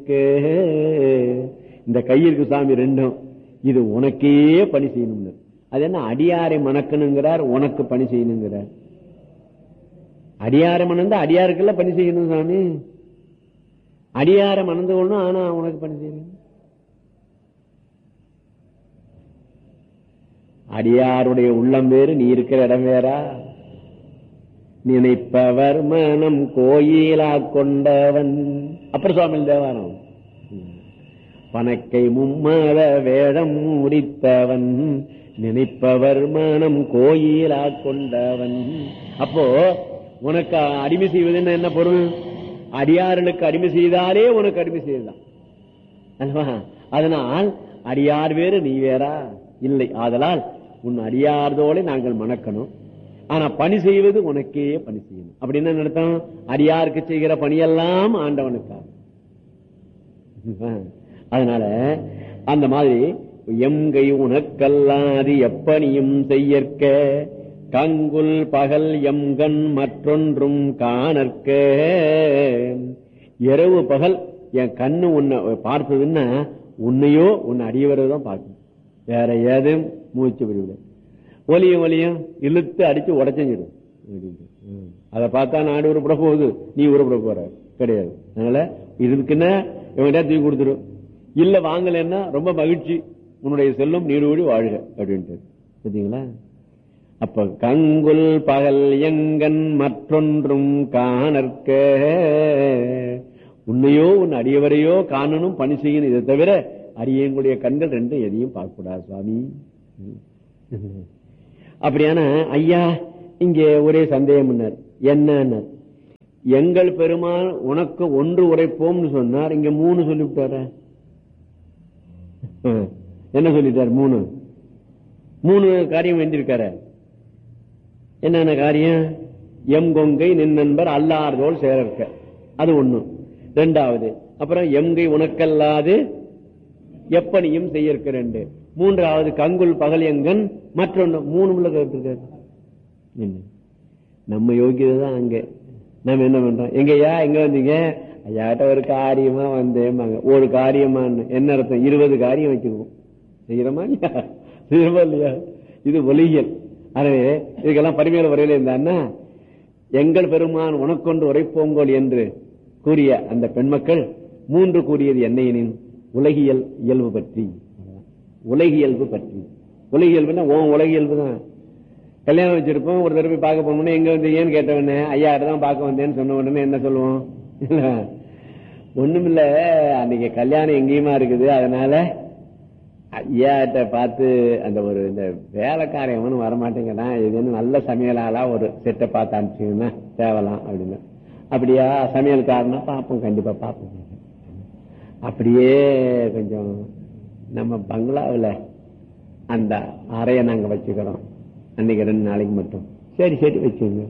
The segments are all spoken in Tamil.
செய்யற்க இந்த கையிற்கு சாமி ரெண்டும் இது உனக்கே பணி செய்யணும்னு அது என்ன அடியாரை மணக்கணுங்கிறார் உனக்கு பணி செய்யணுங்கிறார் அடியாரை மணந்து அடியாருக்கெல்லாம் பணி செய்யணும் சாமி அடியாரை மணந்து கொள்ளணும் ஆனா உனக்கு பணி செய்யணும் அடியாருடைய உள்ளம் வேறு நீ இருக்கிற இடம் வேறா நினைப்பவர் மனம் கோயிலா கொண்டவன் அப்புறம் சுவாமி தேவாரம் பணக்கை மும்மத வேடம் முடித்தவன் நினைப்பவர் மனம் கோயிலா கொண்டவன் அப்போ உனக்கு அடிமை செய்வதுன்னு என்ன பொருள் அடியார்களுக்கு அடிமை செய்தாலே உனக்கு அடிமை செய்யலாம் அல்லவா? அதனால் அடியார் வேறு நீ வேறா இல்லை ஆதலால் உன் அடியார்தோட நாங்கள் மணக்கணும் ஆனா பணி செய்வது உனக்கே பணி செய்யணும் அப்படின்னு என்ன அர்த்தம் அடியாருக்கு செய்கிற பணியெல்லாம் ஆண்டவனுக்காக அதனால அந்த மாதிரி எம்கை உனக்கல்லாது எப்பணியும் செய்யற்க கங்குல் பகல் எம்கண் மற்றொன்றும் காணற்க இரவு பகல் என் கண்ணு உன்னை பார்த்ததுன்னா உன்னையோ உன்னை அடியவரதான் பார்க்கும் வேற ஏதும் மூச்சு விடுவிட ஒலியும் ஒலியும் இழுத்து அடிச்சு உடச்சிடும் அதை பார்த்தா நாடு உருப்பட போகுது நீ உருப்பட போற கிடையாது அதனால இதுக்குன்னா இவங்கிட்ட தூக்கி கொடுத்துரும் இல்ல வாங்கலைன்னா ரொம்ப மகிழ்ச்சி உன்னுடைய செல்லும் நீடோடி வாழ்க அப்படின்ட்டு பார்த்தீங்களா அப்ப கங்குல் பகல் எங்கன் மற்றொன்றும் காணற்க உன்னையோ உன் அடியவரையோ காணணும் பணி செய்யணும் இதை தவிர அடியங்களுடைய கண்கள் ரெண்டும் எதையும் பார்க்க கூடாது சுவாமி அப்படியான ஐயா இங்க ஒரே சந்தேகம் என்ன எங்கள் பெருமாள் உனக்கு ஒன்று உரைப்போம்னு சொன்னார் இங்க மூணு சொல்லிவிட்டார என்ன சொல்லிட்டார் மூணு மூணு காரியம் வேண்டியிருக்காரு என்னென்ன காரியம் எம் கொங்கை நின் நண்பர் அல்லார்தோல் சேரற்க அது ஒண்ணு ரெண்டாவது அப்புறம் எம்கை உனக்கல்லாது எப்பனியும் செய்யற்க ரெண்டு மூன்றாவது கங்குல் பகல் எங்கன் மற்றொன்னு மூணு உள்ள கேட்டிருக்காரு என்ன நம்ம யோகியதை தான் அங்க நம்ம என்ன பண்றோம் எங்கய்யா எங்க வந்தீங்க ஐயாட்ட ஒரு காரியமா வந்தேன் ஒரு காரியமான்னு என்ன அர்த்தம் இருபது காரியம் வச்சுக்குவோம் செய்யறோமா இல்லையா செய்யறோமா இல்லையா இது ஒலியல் எனவே இதுக்கெல்லாம் பரிமையில வரையில இருந்தான்னா எங்கள் பெருமான் உனக்கொண்டு உரைப்போங்கோல் என்று கூறிய அந்த பெண்மக்கள் மூன்று கூறியது என்னையனின் உலகியல் இயல்பு பற்றி உலகியல்பு பற்றி உலகியல்புனா ஓ உலகியல்பு தான் கல்யாணம் வச்சிருப்போம் ஒரு தடவை பார்க்க போனோம்னா எங்க வந்தீங்கன்னு கேட்டவனே ஐயா தான் பார்க்க வந்தேன்னு சொன்ன உடனே என்ன சொல்லுவோம் ஒண்ணுமில்ல அன்னைக்கு கல்யாணம் எங்கேயுமா இருக்குது அதனால ஐயாட்ட பார்த்து அந்த ஒரு இந்த வேலைக்காரன் வரமாட்டேங்கிறான் இது நல்ல சமையலாளா ஒரு செட்டை பார்த்து அனுப்பிச்சீங்கன்னா தேவலாம் அப்படின்னு அப்படியா சமையல்காரனா பார்ப்போம் கண்டிப்பா பார்ப்போம் அப்படியே கொஞ்சம் நம்ம பங்களாவில் அந்த அறைய நாங்க வச்சுக்கிறோம் அன்னைக்கு ரெண்டு நாளைக்கு மட்டும் சரி சரி வச்சுங்க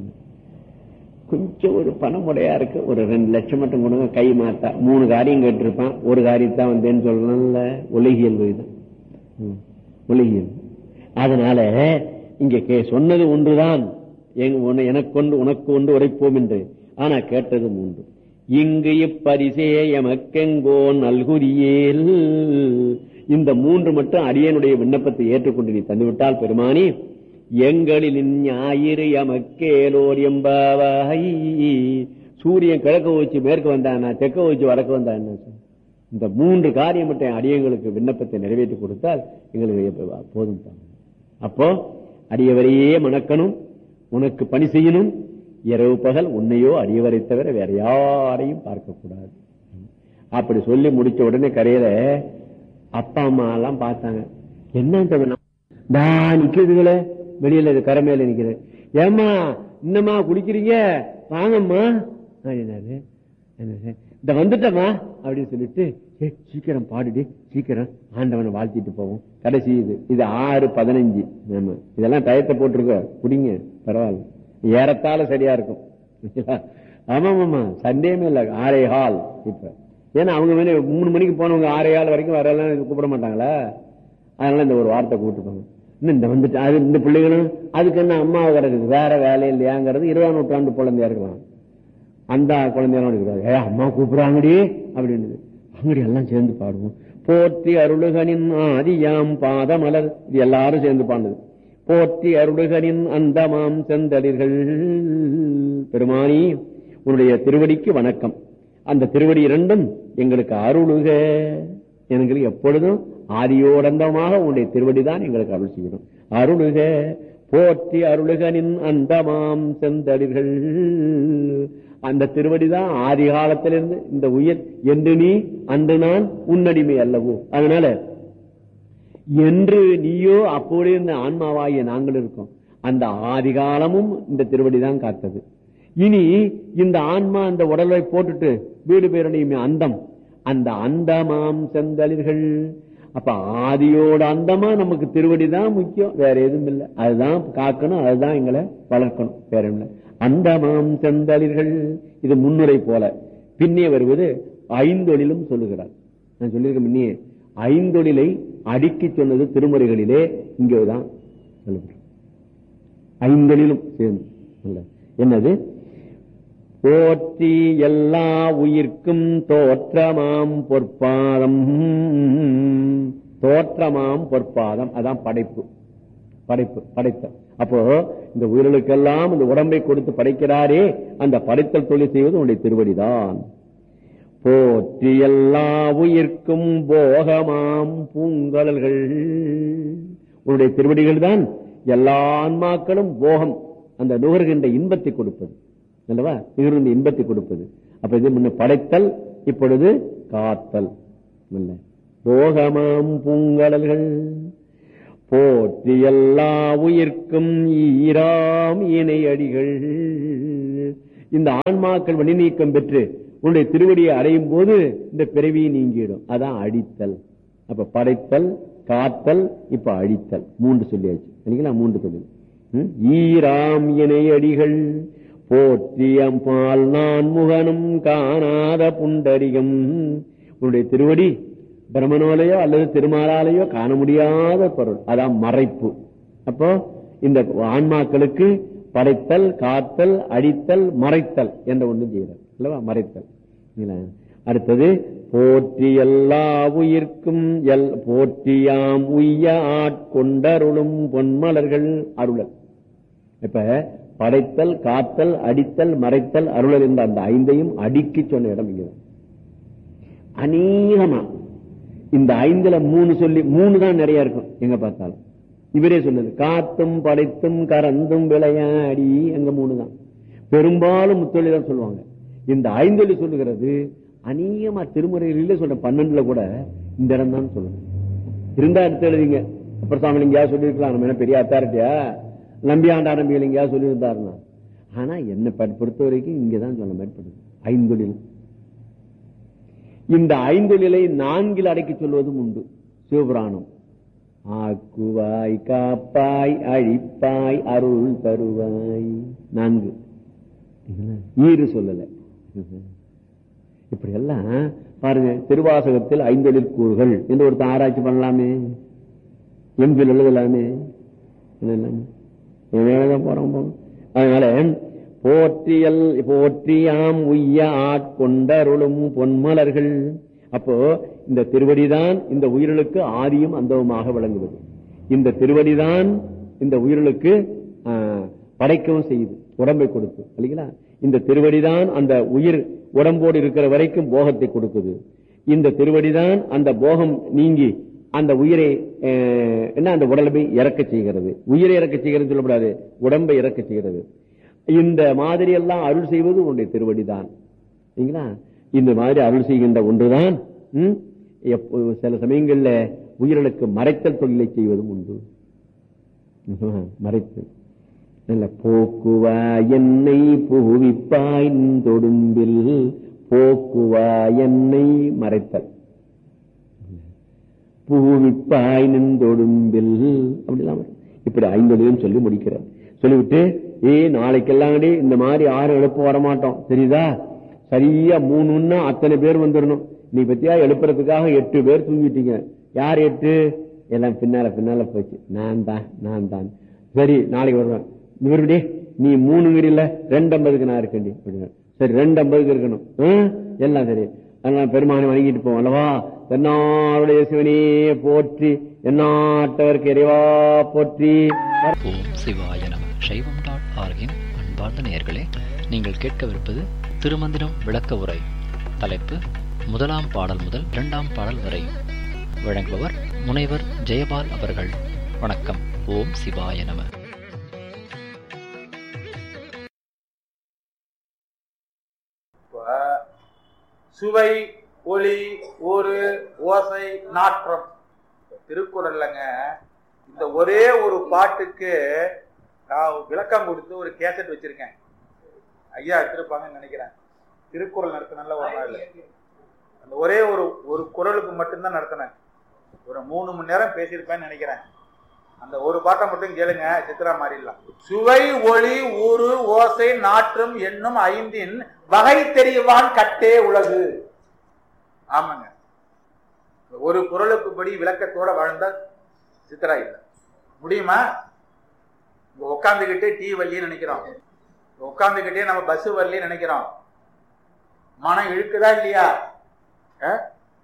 கொஞ்சம் ஒரு பணம் உடையா இருக்கு ஒரு ரெண்டு லட்சம் மட்டும் கொடுங்க கை மாத்தா மூணு காரியம் கேட்டிருப்பான் ஒரு காரியத்தான் வந்தேன்னு சொல்லணும்ல உலகியல் இதுதான் உலகியல் அதனால இங்க கே சொன்னது ஒன்றுதான் எனக்கு கொண்டு உனக்கு ஒன்று உரைப்போம் என்று ஆனா கேட்டது மூன்று இங்கு இப்பரிசே எமக்கெங்கோ நல்குரியேல் இந்த மூன்று மட்டும் அடியனுடைய விண்ணப்பத்தை ஏற்றுக்கொண்டு நீ தந்துவிட்டால் பெருமானி எங்களில் ஞாயிறு எமக்கேலோர் எம்பாவாய் சூரியன் கிழக்க வச்சு மேற்கு வந்தானா தெற்க வச்சு வடக்கு வந்தானா இந்த மூன்று காரியம் மட்டும் அடியங்களுக்கு விண்ணப்பத்தை நிறைவேற்றி கொடுத்தால் எங்களுக்கு போதும் அப்போ அடியவரையே மணக்கணும் உனக்கு பணி செய்யணும் இரவு பகல் உன்னையோ அடியவரை தவிர வேற யாரையும் பார்க்க கூடாது அப்படி சொல்லி முடிச்ச உடனே கரையில அப்பா அம்மா எல்லாம் பார்த்தாங்க என்ன நான் நிக்கிறதுங்களே வெளியில இது கரை மேல நிக்கிறேன் ஏமா என்னம்மா குடிக்கிறீங்க வாங்கம்மா அப்படின்னாரு இந்த வந்துட்டமா அப்படின்னு சொல்லிட்டு ஏ சீக்கிரம் பாடுடி சீக்கிரம் ஆண்டவனை வாழ்த்திட்டு போவோம் கடைசி இது இது ஆறு பதினஞ்சு ஆமா இதெல்லாம் டயத்தை போட்டிருக்க குடிங்க பரவாயில்ல ஏறத்தால சரியா இருக்கும் ஆமா ஆமா சந்தேகமே இல்ல ஆரே ஹால் இப்ப ஏன்னா அவங்க மேல மூணு மணிக்கு போனவங்க ஆறே ஹால் வரைக்கும் வரலாம் கூப்பிட மாட்டாங்களா அதனால இந்த ஒரு வார்த்தை கூப்பிட்டுப்பாங்க இந்த வந்துட்டு அது இந்த பிள்ளைகளும் அதுக்கு என்ன அம்மாவை கிடக்குது வேற வேலை இல்லையாங்கிறது இருபதாம் நூற்றாண்டு குழந்தையா இருக்கலாம் அந்த குழந்தையெல்லாம் இருக்கிறாரு ஏ அம்மா கூப்பிடுறாங்கடி அப்படின்னு அங்கடி எல்லாம் சேர்ந்து பாடுவோம் போற்றி அருளுகனின் ஆதியாம் பாதமலர் இது எல்லாரும் சேர்ந்து பாடுது போற்றி அருளுகனின் அந்தமாம் செந்தளிர்கள் பெருமானி உன்னுடைய திருவடிக்கு வணக்கம் அந்த திருவடி இரண்டும் எங்களுக்கு அருளுக எங்களுக்கு எப்பொழுதும் ஆதியோடந்தமாக உன்னுடைய திருவடி தான் எங்களுக்கு அருள் செய்யணும் அருளுக போற்றி அருளுகனின் அந்தமாம் செந்தளிர்கள் அந்த திருவடி தான் ஆதி காலத்திலிருந்து இந்த உயிர் என்று நீ அன்று நான் உன்னடிமை அல்லவோ அதனால என்று நீயோ அப்போதே இந்த ஆன்மாவாகிய நாங்கள் இருக்கோம் அந்த ஆதி காலமும் இந்த திருவடி தான் காத்தது இனி இந்த ஆன்மா அந்த உடலை போட்டுட்டு வீடு பேரணியுமே அந்தம் அந்த அந்தமாம் செந்தளிர்கள் அப்ப ஆதியோட அந்தமா நமக்கு திருவடி தான் முக்கியம் வேற எதுவும் இல்லை அதுதான் காக்கணும் அதுதான் எங்களை வளர்க்கணும் வேற இல்லை அந்தமாம் செந்தளிர்கள் இது முன்னுரை போல பின்னே வருவது ஐந்தொழிலும் சொல்லுகிறார் நான் சொல்லியிருக்கேன் முன்னே ஐந்தொழிலை அடுக்கி சொன்னது திருமுறைகளிலே இங்கேதான் சொல்லப்படுறோம் ஐந்தொழிலும் சேர்ந்து இல்ல. என்னது போற்றி எல்லா உயிர்க்கும் தோற்றமாம் பொற்பாதம் தோற்றமாம் பொற்பாதம் அதான் படைப்பு படைப்பு படைத்தல் அப்போ இந்த உயிர்களுக்கெல்லாம் இந்த உடம்பை கொடுத்து படைக்கிறாரே அந்த படைத்தல் தொழில் செய்வது உன்னுடைய திருவடிதான் போற்றி எல்லா உயிர்க்கும் போகமாம் பூங்கடல்கள் உன்னுடைய திருவடிகள் தான் எல்லா ஆன்மாக்களும் போகம் அந்த நுகர்கின்ற இன்பத்தை கொடுப்பது அல்லவா நுகர்கின்ற இன்பத்தை கொடுப்பது அப்ப இது முன்ன படைத்தல் இப்பொழுது காத்தல் இல்ல போகமாம் பூங்கடல்கள் போற்றி எல்லா உயிர்க்கும் ஈராம் இணை அடிகள் இந்த ஆன்மாக்கள் வழி நீக்கம் பெற்று உன்னுடைய திருவடியை அடையும் போது இந்த பிறவி நீங்கிடும் அதான் அடித்தல் அப்ப படைத்தல் காத்தல் இப்ப அழித்தல் மூன்று சொல்லியாச்சு இல்லைங்களா மூன்று தொழில் ம்? ஈராம் இணை அடிகள் போற்றியம்பால் நான் முகனும் காணாத புண்டரிகம் உன்னுடைய திருவடி பிரம்மனாலேயோ அல்லது திருமாலாலேயோ காண முடியாத பொருள் அதான் மறைப்பு அப்போ இந்த ஆன்மாக்களுக்கு படைத்தல் காத்தல் அடித்தல் மறைத்தல் என்ற ஒன்று செய்யறார் அல்லவா மறைத்தல் இல்லைங்களா? அடுத்தது போற்றி எல்லா உயிர்க்கும் எல் போற்றியாம் உய்ய ஆட்கொண்டருளும் பொன்மலர்கள் அருளல் இப்ப படைத்தல் காத்தல் அடித்தல் மறைத்தல் அருளல் என்ற அந்த ஐந்தையும் அடுக்கி சொன்ன இடம் இங்கதான் அநேகமா இந்த ஐந்துல மூணு சொல்லி மூணு தான் நிறைய இருக்கும் எங்க பார்த்தாலும் இவரே சொன்னது காத்தும் படைத்தும் கறந்தும் விளையாடி அங்க மூணு தான் பெரும்பாலும் முத்தொழி தான் சொல்லுவாங்க இந்த ஐந்தொழி சொல்லுகிறது அநேகமா திருமுறைகளிலே சொல்ற பன்னெண்டுல கூட இந்த இடம் தான் சொல்லணும் இருந்தா எடுத்து எழுதிங்க அப்புறம் சாமி எங்கேயாவது சொல்லியிருக்கலாம் நம்ம என்ன பெரிய அத்தாரிட்டியா நம்பி ஆண்டா நம்பிகள் எங்கேயாவது சொல்லியிருந்தாருன்னா ஆனா என்னை ப- பொறுத்த வரைக்கும் இங்கதான் சொல்ல மேற்படுது ஐந்தொழில் இந்த ஐந்தொழிலை நான்கில் அடக்கி சொல்வதும் உண்டு சிவபுராணம் ஆக்குவாய் காப்பாய் அழிப்பாய் அருள் தருவாய் நான்கு ஈறு சொல்லல இப்படி எல்லாம் பாருங்க திருவாசகத்தில் ஐந்தொழில் கூறுகள் என்று ஒருத்தர் ஆராய்ச்சி பண்ணலாமே எம்பில் எழுதலாமே என்ன இல்லாம? இவன் வேலைதான் போறோம் போறோம் அதனால போற்றியல் போற்றியாம் உய்ய ஆட்கொண்டருளும் பொன்மலர்கள் அப்போ இந்த திருவடிதான் இந்த உயிர்களுக்கு ஆதியும் அந்தவுமாக விளங்குவது இந்த திருவடிதான் இந்த உயிர்களுக்கு ஆ, படைக்கவும் செய்யுது உடம்பை கொடுத்து இல்லைங்களா இந்த திருவடிதான் அந்த உயிர் உடம்போடு இருக்கிற வரைக்கும் போகத்தை கொடுக்குது இந்த திருவடிதான் அந்த போகம் நீங்கி அந்த உயிரை அஹ், என்ன அந்த உடலை இறக்க செய்கிறது உயிரை இறக்க செய்கிறது சொல்லக்கூடாது உடம்பை இறக்க செய்கிறது இந்த மாதிரி எல்லாம் அருள் செய்வது உன்னுடைய திருவடிதான் சரிங்களா இந்த மாதிரி அருள் செய்கின்ற ஒன்றுதான் ம், எப்போ- சில சமயங்கள்ல உயிர்களுக்கு மறைத்தல் தொழிலை செய்வதும் உண்டு ம்ஹும், மறைத்து நல்ல போக்குவா என்னை புகுவிப்பாய் நின் தொடும்பில் போக்குவா என்னை மறைத்தல் பூவிப்பாய் நின்றொடும்பில் அப்படிலாம் வரும். இப்படி ஐந்தொழிலும் சொல்லி முடிக்கிறார் சொல்லிவிட்டு ஏ நாளைக்கெல்லாம் அடி இந்த மாதிரி ஆறு எழுப்ப வரமாட்டோம் தெரியுதா சரியா மூணுன்னா அத்தனை பேர் வந்துடணும் நீ பத்தியா எழுப்புறதுக்காக எட்டு பேர் தூங்கிட்டீங்க யார் எட்டு எல்லாம் பின்னால பின்னால போச்சு நான் தான் நான் தான் சரி நாளைக்கு வருவேன் இவருடைய நீ மூணு இல்ல ரெண்டு ஐம்பதுக்கு நான் இருக்கேன் அப்படின்னு சரி ரெண்டு ஐம்பதுக்கு இருக்கணும் ஆ? எல்லாம் சரி அதெல்லாம் பெருமானை வணங்கிட்டு போவோம் அல்லவா தென்னாருடைய சிவனே போற்றி எந்நாட்டவருக்கு இறைவா போற்றி ஓம் சிவாய நம சைவம் டாட் ஆர்கின் அன்பார்ந்த நேயர்களே நீங்கள் கேட்கவிருப்பது திருமந்திரம் விளக்க உரை தலைப்பு முதலாம் பாடல் முதல் இரண்டாம் பாடல் வரை வழங்குபவர் முனைவர் ஜெயபால் அவர்கள் வணக்கம் ஓம் சிவாய நம இப்ப சுவை ஒளி ஒரு ஓசை நாற்றம் இப்ப திருக்குறள்லங்க இந்த ஒரே ஒரு பாட்டுக்கு நான் விளக்கம் கொடுத்து ஒரு கேசட் வச்சிருக்கேன் ஐயா எடுத்திருப்பாங்கன்னு நினைக்கிறேன் திருக்குறள் நடத்தினால ஒரு நாள் அந்த ஒரே ஒரு ஒரு குரலுக்கு மட்டும்தான் நடத்தினேன் ஒரு மூணு மணி நேரம் பேசியிருப்பேன்னு நினைக்கிறேன் அந்த ஒரு பாட்டை மட்டும் கேளுங்க சித்ரா மாறிடலாம் சுவை ஒளி ஊறு ஓசை நாற்றம் என்னும் ஐந்தின் வகை தெரியவான் கட்டே உலகு ஆமாங்க ஒரு குரலுக்கு படி விளக்கத்தோட வாழ்ந்த சித்ரா இல்லை முடியுமா இங்க உட்காந்துக்கிட்டே டீ வரலன்னு நினைக்கிறோம் இங்க உட்காந்துக்கிட்டே நம்ம பஸ் வரலன்னு நினைக்கிறோம் மனம் இழுக்குதா இல்லையா அஹ்?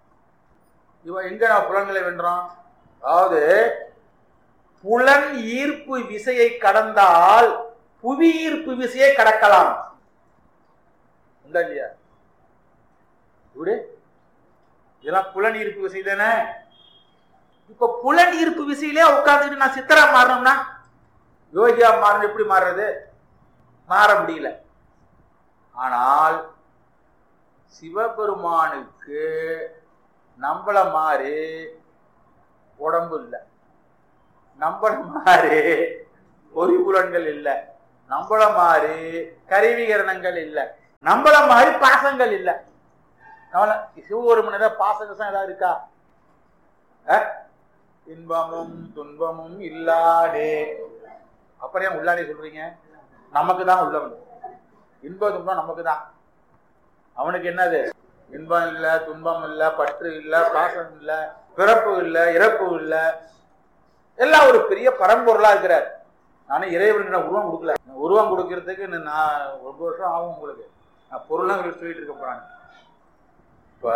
இவன் எங்க நம்ம புலன்களை வென்றோம் அதாவது புலன் ஈர்ப்பு விசையை கடந்தால் புவி ஈர்ப்பு விசையை கடக்கலாம் உண்டா இல்லையா இப்படி இதெல்லாம் புலன் ஈர்ப்பு விசை தானே இப்ப புலன் ஈர்ப்பு விசையிலே உட்கார்ந்துட்டு நான் சித்தரா மாறணும்னா யோகியா மாறணும் எப்படி மாறுறது மாற முடியல ஆனால் சிவபெருமானுக்கு நம்மள மாதிரி உடம்பு இல்லை நம்மள மாதிரி பொறிபுலன்கள் இல்லை நம்மள மாதிரி கருவிகரணங்கள் இல்லை நம்மள மாதிரி பாசங்கள் இல்லை நம்மள சிவபெருமன் ஏதாவது பாசகசம் ஏதாவது இருக்கா அஹ்? இன்பமும் துன்பமும் இல்லாதே அப்புறம் ஏன் உள்ளாடே சொல்றீங்க நமக்கு தான் உள்ளவன் இன்ப துன்பம் நமக்கு தான் அவனுக்கு என்னது இன்பம் இல்ல துன்பம் இல்ல பற்று இல்ல பாசம் இல்ல பிறப்பு இல்ல இறப்பு இல்ல எல்லாம் ஒரு பெரிய பரம்பொருளா இருக்கிறார் நானும் இறைவனுக்கு நான் உருவம் கொடுக்கல நான் உருவம் கொடுக்கறதுக்கு இன்னும் நான் ரொம்ப வருஷம் ஆகும் உங்களுக்கு நான் பொருளாக சொல்லிட்டு இருக்க போறாங்க இப்ப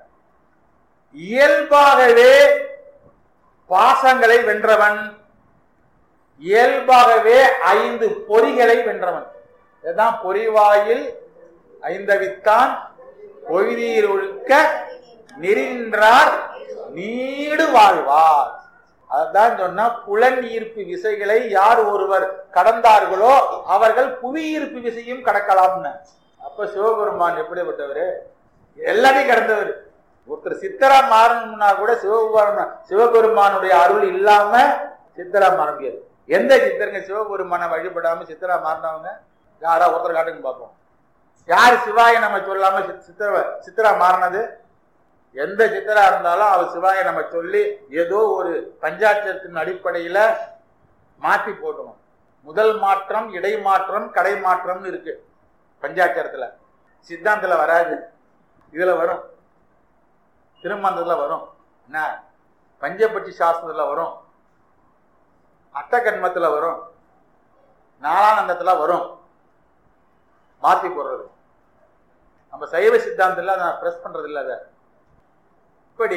இயல்பாகவே பாசங்களை வென்றவன் இயல்பாகவே ஐந்து பொறிகளை வென்றவன் இதுதான் பொறிவாயில் ஐந்தவித்தான் பொய்தீர் ஒழுக்க நெறின்றார் நீடு வாழ்வார் அதான் சொன்னா புலன் ஈர்ப்பு விசைகளை யார் ஒருவர் கடந்தார்களோ அவர்கள் புவி ஈர்ப்பு விசையும் கடக்கலாம்னு அப்ப சிவபெருமான் எப்படிப்பட்டவர் எல்லாத்தையும் கடந்தவர் ஒருத்தர் சித்தரா மாறணும்னா கூட சிவபெருமான் சிவபெருமானுடைய அருள் இல்லாம சித்தரா மாற முடியாது எந்த சித்தருங்க சிவபெருமானை வழிபடாம சித்தரா மாறினவங்க யாரா ஒருத்தர் காட்டுங்க பார்ப்போம் யார் சிவாய நம்ம சொல்லாம சித்- சித்திர சித்திரா மாறினது எந்த சித்திரா இருந்தாலும் அவர் சிவாய நம்ம சொல்லி ஏதோ ஒரு பஞ்சாட்சத்தின் அடிப்படையில மாற்றி போட்டணும் முதல் மாற்றம் இடை மாற்றம் கடை மாற்றம்னு இருக்கு பஞ்சாட்சரத்துல சித்தாந்தத்துல வராது இதுல வரும் திருமந்தத்துல வரும் என்ன பஞ்சபட்சி சாஸ்திரத்துல வரும் அட்டகன்மத்துல வரும் நாளானந்தத்துல வரும் மாத்தி போடுறது நம்ம சைவ சித்தாந்தத்தில் நான் பிரஸ் பண்றது இல்ல அதை இப்படி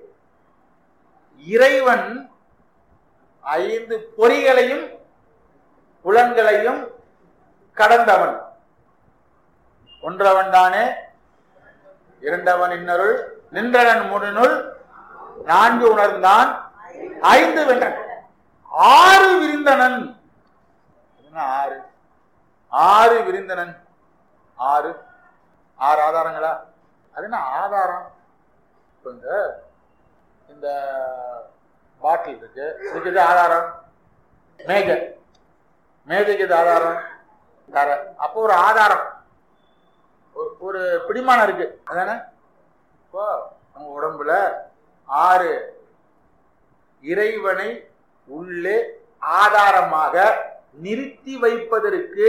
இறைவன் ஐந்து பொறிகளையும் புலன்களையும் கடந்தவன் ஒன்றவன் தானே இரண்டவன் இன்னருள் நின்றவன் முடனுள் நான்கு உணர்ந்தான் ஐந்து வென்றன் ஆறு விரிந்தனன் என்ன ஆறு ஆறு விரிந்தனன் ஆறு ஆறு ஆதாரங்களா அது என்ன ஆதாரம் இப்ப இந்த இந்த பாட்டில் இருக்கு இதுக்கு இது ஆதாரம் மேஜை மேஜைக்கு இது ஆதாரம் தர அப்போ ஒரு ஆதாரம் ஒரு- ஒரு பிடிமானம் இருக்கு அதானே இப்போ நம்ம உடம்புல ஆறு இறைவனை உள்ளே ஆதாரமாக நிறுத்தி வைப்பதற்கு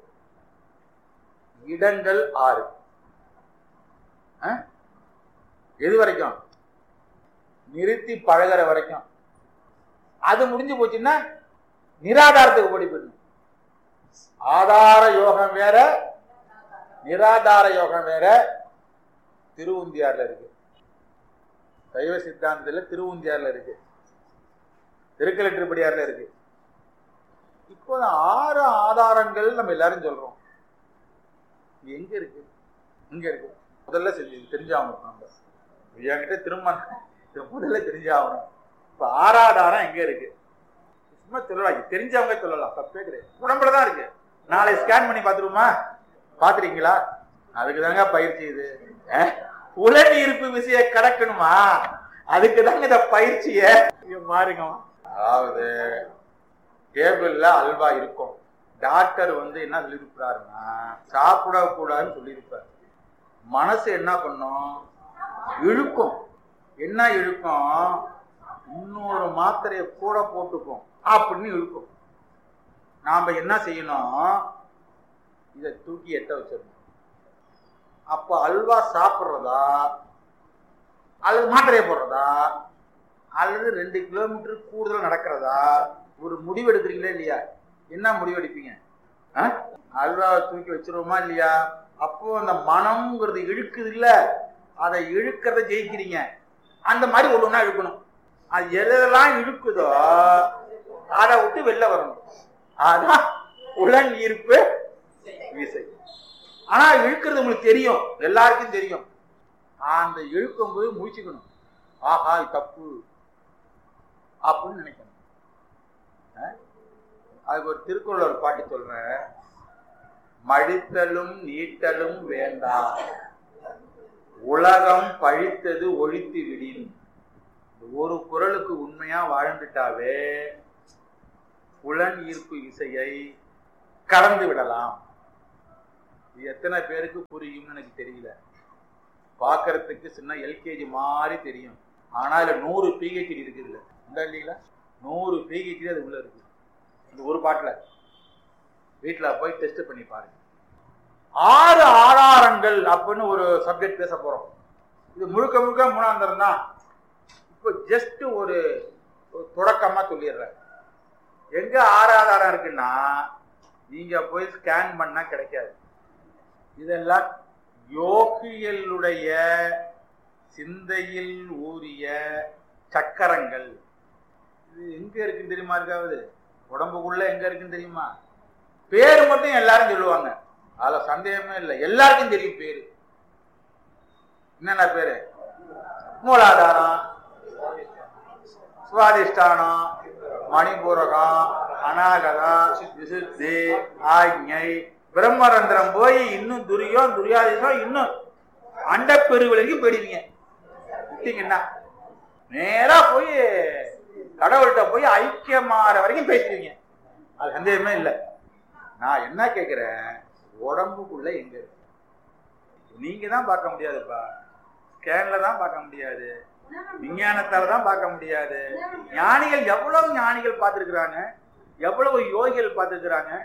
இடங்கள் ஆறு ஆ? எது வரைக்கும் நிறுத்தி பழகுற வரைக்கும் அது முடிஞ்சு போச்சுன்னா நிராதாரத்துக்கு ஓடி போயிடணும் ஆதார யோகம் வேற நிராதார யோகம் வேற திருவுந்தியார்ல இருக்கு சைவ சித்தாந்தத்துல திருவுந்தியார்ல இருக்கு திருக்கலற்றுப்படியார்ல இருக்கு இப்போ ஆறு ஆதாரங்கள் நம்ம எல்லாரும் சொல்றோம் இது எங்க இருக்கு இங்க இருக்கு முதல்ல செஞ்சு தெரிஞ்சாகணும் நம்ம என்கிட்ட திரும்ப இது முதல்ல தெரிஞ்சாகணும் இப்ப ஆறாதாரம் எங்க இருக்கு சும்மா சொல்லலாம் தெரிஞ்சவங்க சொல்லலாம் தப்பே கிடையாது உடம்புல தான் இருக்கு நாளை ஸ்கேன் பண்ணி பார்த்துருவோமா பாத்துறீங்களா அதுக்கு தாங்க பயிற்சி இது அஹ்? உலக இருப்பு விசைய கடக்கணுமா அதுக்கு தாங்க இந்த பயிற்சிய இங்க பாருங்க அதாவது டேபிள்ல அல்வா இருக்கும் டாக்டர் வந்து என்ன சொல்லியிருப்பாருன்னா சாப்பிடக்கூடாதுன்னு சொல்லியிருப்பாரு மனசு என்ன பண்ணும் இழுக்கும் என்ன இழுக்கும் இன்னொரு மாத்திரையை கூட போட்டுக்கும் அப்படின்னு இழுக்கும் நாம என்ன செய்யணும் இதை தூக்கி எட்ட வச்சிடணும் அப்ப அல்வா சாப்பிட்றதா அல்லது மாத்திரையை போடுறதா அல்லது ரெண்டு கிலோமீட்டர் கூடுதல் நடக்கிறதா ஒரு முடிவு எடுக்கிறீங்களா இல்லையா என்ன முடிவு எடுப்பீங்க ஆ? அல்வாவை தூக்கி வச்சிருவோமா இல்லையா அப்போ அந்த மனம்ங்கிறது இழுக்குது இல்ல அதை இழுக்கிறத ஜெயிக்கிறீங்க அந்த மாதிரி ஒண்ணு ஒண்ணா இழுக்கணும் அது எதெல்லாம் இழுக்குதோ அதை விட்டு வெளில வரணும் அதான் உலன் ஈர்ப்பு விசை ஆனா இழுக்கிறது உங்களுக்கு தெரியும் எல்லாருக்கும் தெரியும் அந்த இழுக்கும் போது முழிச்சுக்கணும் ஆஹா இது தப்பு அப்படின்னு நினைக்கணும் அஹ்? அதுக்கு ஒரு திருக்குறள் ஒரு பாட்டு சொல்றேன் மடித்தலும் நீட்டலும் வேண்டாம் உலகம் பழித்தது ஒழித்து விடின் இந்த ஒரு குரலுக்கு உண்மையா வாழ்ந்துட்டாவே புலன் ஈர்ப்பு விசையை கடந்து விடலாம் இது எத்தனை பேருக்கு புரியும்னு எனக்கு தெரியல பார்க்கறதுக்கு சின்ன எல்கேஜி மாதிரி தெரியும் ஆனா இதுல நூறு பிஹெச்டி இருக்குது இல்ல இந்த இல்லைங்களா நூறு பிஹெச்டி அது உள்ள இருக்கு இந்த ஒரு பாட்டுல வீட்டுல போய் டெஸ்ட் பண்ணி பாருங்க ஆறு ஆதாரங்கள் அப்படின்னு ஒரு சப்ஜெக்ட் பேச போறோம் இது முழுக்க முழுக்க மூணாந்தரம் தான் இப்போ ஜஸ்ட் ஒரு ஒரு தொடக்கமா சொல்லிடுறேன் எங்க ஆறு ஆதாரம் இருக்குன்னா நீங்க போய் ஸ்கேன் பண்ணா கிடைக்காது இதெல்லாம் யோகியலுடைய சிந்தையில் ஊறிய சக்கரங்கள் இது எங்க இருக்குன்னு தெரியுமா இருக்காவது உடம்புக்குள்ள எங்க இருக்குன்னு தெரியுமா பேர் மட்டும் எல்லாரும் சொல்லுவாங்க அதுல சந்தேகமே இல்லை எல்லாருக்கும் தெரியும் பேரு என்னென்ன பேரு மூலாதாரம் சுவாதிஷ்டானம் மணிபூரகம் அநாகதம் விசுத்தி ஆக்ஞை பிரம்மரந்திரம் போய் இன்னும் துரியம் துரியாதீசம் இன்னும் அண்டப்பெரு வரைக்கும் போயிடுவீங்க விட்டீங்கன்னா நேரா போய் கடவுள்கிட்ட போய் ஐக்கியமாற வரைக்கும் பேசுவீங்க அது சந்தேகமே இல்லை நான் என்ன கேட்கிறேன் உடம்புக்குள்ள எங்க இருக்கு நீங்க தான் பார்க்க முடியாதுப்பா ஸ்கேன்ல தான் பார்க்க முடியாது விஞ்ஞானத்தால தான் பார்க்க முடியாது ஞானிகள் எவ்வளவு ஞானிகள் பார்த்திருக்கிறாங்க எவ்வளவு யோகிகள் பார்த்திருக்கிறாங்க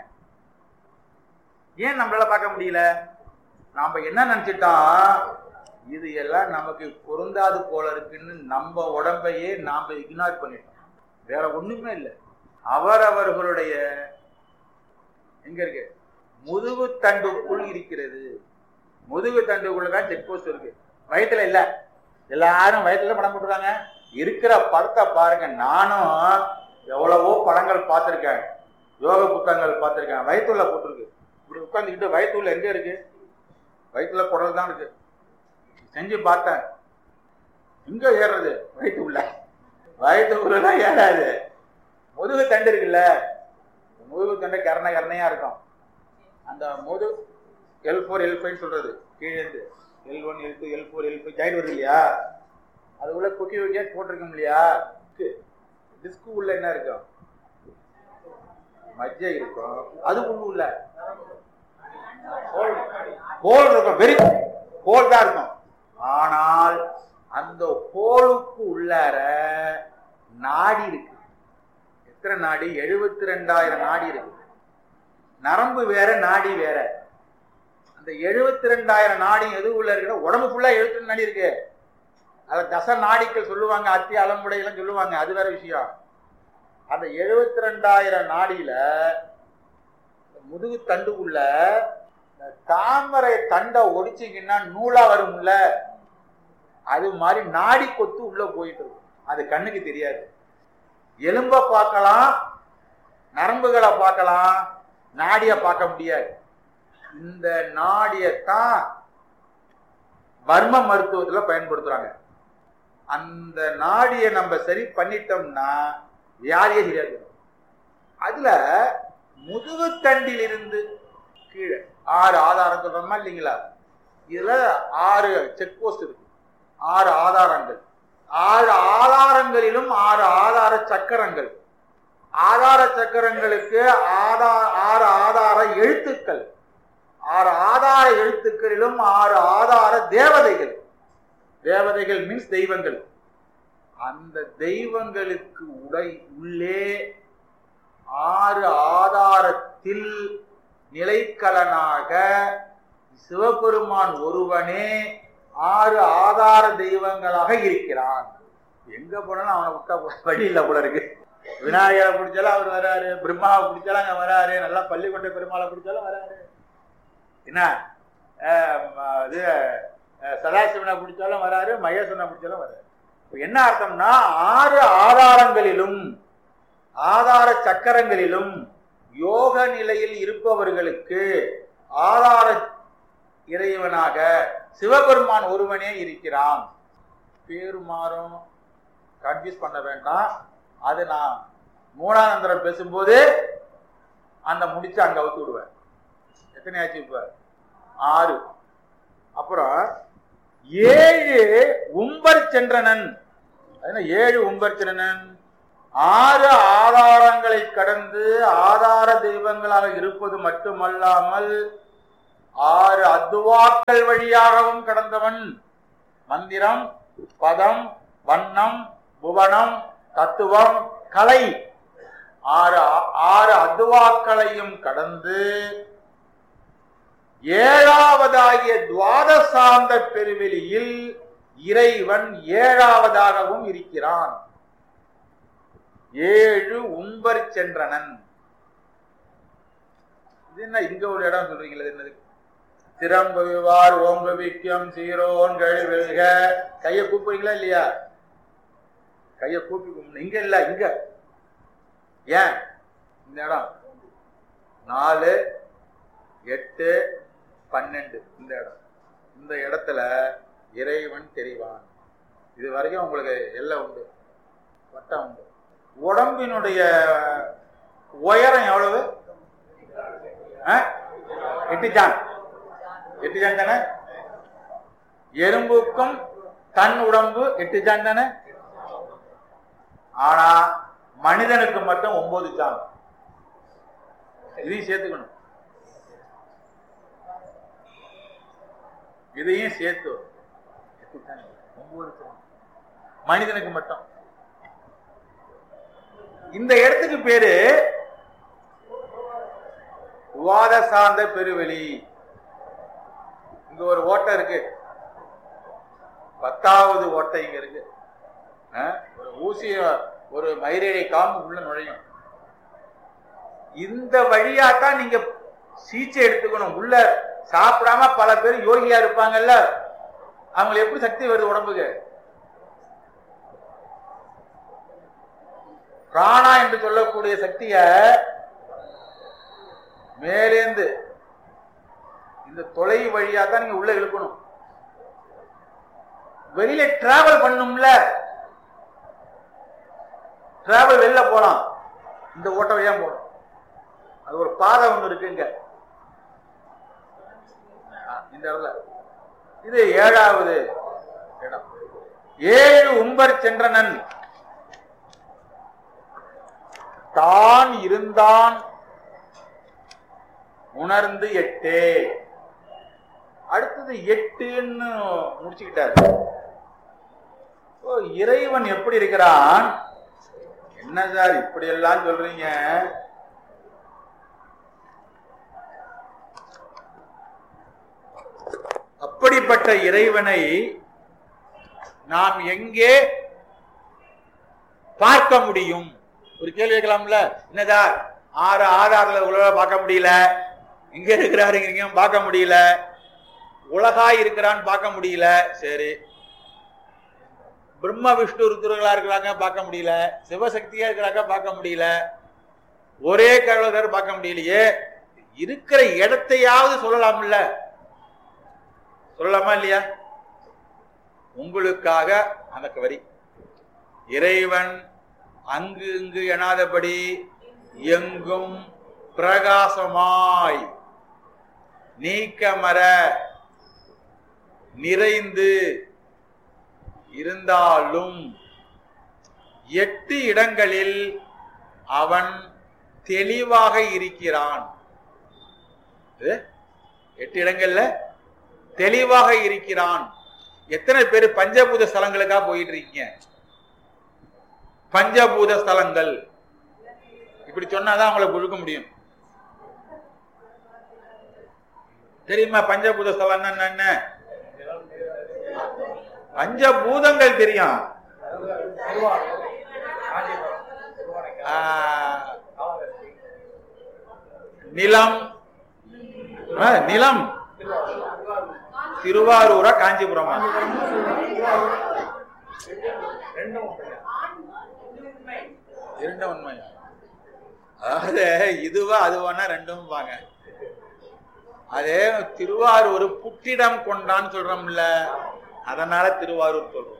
ஏன் நம்மளால பார்க்க முடியல நாம என்ன நினைச்சிட்டோம் இது எல்லாம் நமக்கு பொருந்தாது போல இருக்குன்னு நம்ம உடம்பையே நாம இக்னோர் பண்ணிட்டோம் வேற ஒண்ணுமே இல்லை அவரவர்களுடைய எங்க இருக்கு முதுகு தண்டுக்குள் இருக்கிறது முதுகு தண்டுக்குள்ள தான் செக் போஸ்ட் இருக்கு வயத்துல இல்ல எல்லாரும் வயத்துல படம் போட்டுருக்காங்க இருக்கிற படத்தை பாருங்க நானும் எவ்வளவோ படங்கள் பார்த்திருக்கேன் யோக புத்தகங்கள் பார்த்திருக்கேன் வயிற்றுல போட்டிருக்கு இப்படி உட்காந்துக்கிட்டு வயிற்றுல எங்க இருக்கு வயிற்றுல குடல் தான் இருக்கு செஞ்சு பார்த்தேன் எங்க ஏறுறது வயிற்று உள்ள வயிற்று உள்ளதான் ஏறாது முதுகு தண்டு இருக்குல்ல முதுகு தண்டு கரண கரணையா இருக்கும் அந்த முது எல் ஃபோர் எல் ஃபைவ் சொல்றது கீழே இருந்து L one L two L four L five join வருது இல்லையா அது உள்ள குக்கி குக்கியா போட்டிருக்கோம் இல்லையா டிஸ்கு உள்ள என்ன இருக்கும் மஜ்ஜை இருக்கும் அதுக்குள்ள உள்ள ஹோல் ஹோல் இருக்கும் வெரி ஹோல் தான் இருக்கும் ஆனால் அந்த ஹோலுக்கு உள்ளார நாடி இருக்கு எத்தனை நாடி எழுபத்தி ரெண்டாயிரம் நாடி இருக்கு நரம்பு வேற நாடி வேற அந்த எழுபத்தி ரெண்டாயிரம் நாடி எது உள்ள இருக்குன்னா உடம்பு ஃபுல்லா எழுபத்தி நாடி இருக்கு அத தச நாடிகள் சொல்லுவாங்க அத்தி அலம்புடையெல்லாம் சொல்லுவாங்க அது வேற விஷயம் அந்த எழுபத்தி ரெண்டாயிரம் நாடியில முதுகு தண்டுக்குள்ள இந்த தாமரை தண்டை ஒடிச்சிங்கன்னா நூலா வரும்ல அது மாதிரி நாடி கொத்து உள்ள போயிட்டு இருக்கும் அது கண்ணுக்கு தெரியாது எலும்ப பார்க்கலாம் நரம்புகளை பார்க்கலாம் நாடிய பார்க்க முடியாது இந்த நாடியத்தான் வர்ம மருத்துவத்துல பயன்படுத்துறாங்க அந்த நாடிய நம்ம சரி பண்ணிட்டோம்னா வியாதியே தெரியாது அதுல முதுகுத்தண்டில் இருந்து கீழே ஆறு ஆதாரம் சொல்றோமா இல்லைங்களா இதுல ஆறு செக் போஸ்ட் இருக்கு ஆறு ஆதாரங்கள் ஆறு ஆதாரங்களிலும் ஆறு ஆதார சக்கரங்கள் ஆதார சக்கரங்களுக்கு ஆதா ஆறு ஆதார எழுத்துக்கள் ஆறு ஆதார எழுத்துக்களிலும் ஆறு ஆதார தேவதைகள் தேவதைகள் மீன்ஸ் தெய்வங்கள் அந்த தெய்வங்களுக்கு உடை உள்ளே ஆறு ஆதாரத்தில் நிலைக்கலனாக சிவபெருமான் ஒருவனே ஆறு ஆதார தெய்வங்களாக இருக்கிறான் எங்க போனாலும் அவனை விட்டா போ- வழி இல்லை போல இருக்கு விநாயகரை பிடிச்சாலும் அவர் வராரு பிரம்மாவை பிடிச்சாலும் அங்க வராரு நல்லா பள்ளிக்கொண்டை பெருமாளை பிடிச்சாலும் வராரு என்ன அஹ் ம- இது அஹ் சதாசிவனை பிடிச்சாலும் வராரு மகேஸ்வரனை பிடிச்சாலும் வராரு இப்ப என்ன அர்த்தம்னா ஆறு ஆதாரங்களிலும் ஆதார சக்கரங்களிலும் யோக நிலையில் இருப்பவர்களுக்கு ஆதார இறைவனாக சிவபெருமான் ஒருவனே இருக்கிறான் பேரு மாறும் கன்ஃபியூஸ் பண்ண வேண்டாம் அது நான் மூணானந்தரம் பேசும்போது அந்த முடிச்சு அங்க அவுத்து விடுவேன் எத்தனை ஆச்சு இப்ப ஆறு அப்புறம் ஏழு உம்பர் சென்றனன் அது என்ன ஏழு உம்பர் சென்றனன் ஆறு ஆதாரங்களை கடந்து ஆதார தெய்வங்களாக இருப்பது மட்டுமல்லாமல் ஆறு அத்துவாக்கள் வழியாகவும் கடந்தவன் மந்திரம் பதம் வண்ணம் புவனம் தத்துவம் கலை ஆறு ஆறு அத்துவாக்களையும் கடந்து ஏழாவதாகிய துவாதசாந்த பெருவெளியில் இறைவன் ஏழாவதாகவும் இருக்கிறான் ஏழு உம்பர் சென்றனன் இது என்ன இங்க ஒரு இடம் சொல்றீங்களா இது என்னது திறம்புவார் ஓங்குவிக்கும் சீரோன்கள் வெல்க கைய கூப்பிடுறீங்களா இல்லையா கைய கூப்பி கும்பிடணும். இங்க இல்ல இங்க ஏன் இந்த இடம் நாலு எட்டு பன்னெண்டு இந்த இடம் இந்த இடத்துல இறைவன் தெரிவான் இது வரைக்கும் உங்களுக்கு எல்லாம் உண்டு வட்டம் உண்டு உடம்பினுடைய உயரம் எவ்வளவு ஆ? எட்டு ஜான் எட்டு ஜான் தானே எறும்புக்கும் தன் உடம்பு எட்டு ஜான் தானே ஆனா மனிதனுக்கு மட்டும் ஒன்பது ஜான் இதையும் சேர்த்துக்கணும் இதையும் சேர்த்து எட்டு ஜான், ஒன்பது ஜான். மனிதனுக்கு மட்டும் இந்த இடத்துக்கு பேரு விவாத சார்ந்த பெருவெளி இங்க ஒரு ஓட்டை இருக்கு பத்தாவது ஓட்டை இங்க இருக்கு ஆ? ஒரு ஊசிய ஒரு மயிரடை காம்பு உள்ள நுழையும் இந்த வழியா தான் நீங்க சீச்சை எடுத்துக்கணும் உள்ள சாப்பிடாம பல பேர் யோகியா இருப்பாங்கல்ல அவங்களுக்கு எப்படி சக்தி வருது உடம்புக்கு பிராணா என்று சொல்லக்கூடிய சக்திய மேலேந்து இந்த தொலை வழியா தான் நீங்க உள்ள இழுக்கணும் வெளியில டிராவல் பண்ணும்ல டிராவல் வெளில போலாம் இந்த ஓட்ட வழியா போகணும் அது ஒரு பாதை ஒண்ணு இருக்குங்க ஆ, இந்த இடத்துல இது ஏழாவது இடம் ஏழு உம்பர் சென்றனன் தான் இருந்தான் உணர்ந்து எட்டே அடுத்தது எட்டுன்னு முடிச்சுக்கிட்டாரு ஓ, இறைவன் எப்படி இருக்கிறான் என்ன சார் இப்படி எல்லாம் சொல்றீங்க அப்படிப்பட்ட இறைவனை நாம் எங்கே பார்க்க முடியும் ஒரு கேள்வி கேட்கலாம்ல என்னதா ஆறு ஆதாரத்துல உலக பார்க்க முடியல இங்க இருக்கிறாருங்கிறீங்க பார்க்க முடியல உலகாய் இருக்கிறான்னு பார்க்க முடியல சரி பிரம்ம விஷ்ணு ருத்ரர்களா இருக்கிறாங்க பார்க்க முடியல சிவசக்தியா இருக்கிறாங்க பார்க்க முடியல ஒரே கடவுளர் பார்க்க முடியலையே இருக்கிற இடத்தையாவது சொல்லலாம்ல சொல்லலாமா இல்லையா உங்களுக்காக அந்த வரி இறைவன் அங்கு இங்கு எனாதபடி எங்கும் பிரகாசமாய் நீக்கமர நிறைந்து இருந்தாலும் எட்டு இடங்களில் அவன் தெளிவாக இருக்கிறான் இது, எட்டு இடங்கள்ல தெளிவாக இருக்கிறான் எத்தனை பேர் பஞ்சபூத ஸ்தலங்களுக்காக போயிட்டு இருக்கீங்க பஞ்சபூத ஸ்தலங்கள் இப்படி சொன்னாதான் அவங்களை கொடுக்க முடியும் தெரியுமா பஞ்சபூத ஸ்தலம் என்ன பஞ்சபூதங்கள் தெரியும் ஆ, நிலம் ஆ, நிலம் திருவாரூரா காஞ்சிபுரமா இரண்டு உண்மையா அதாவது இதுவா அதுவானா ரெண்டும் வாங்க அதே திருவாரூர் புட்டிடம் கொண்டான்னு சொல்றோம்ல அதனால திருவாரூர் சொல்றோம்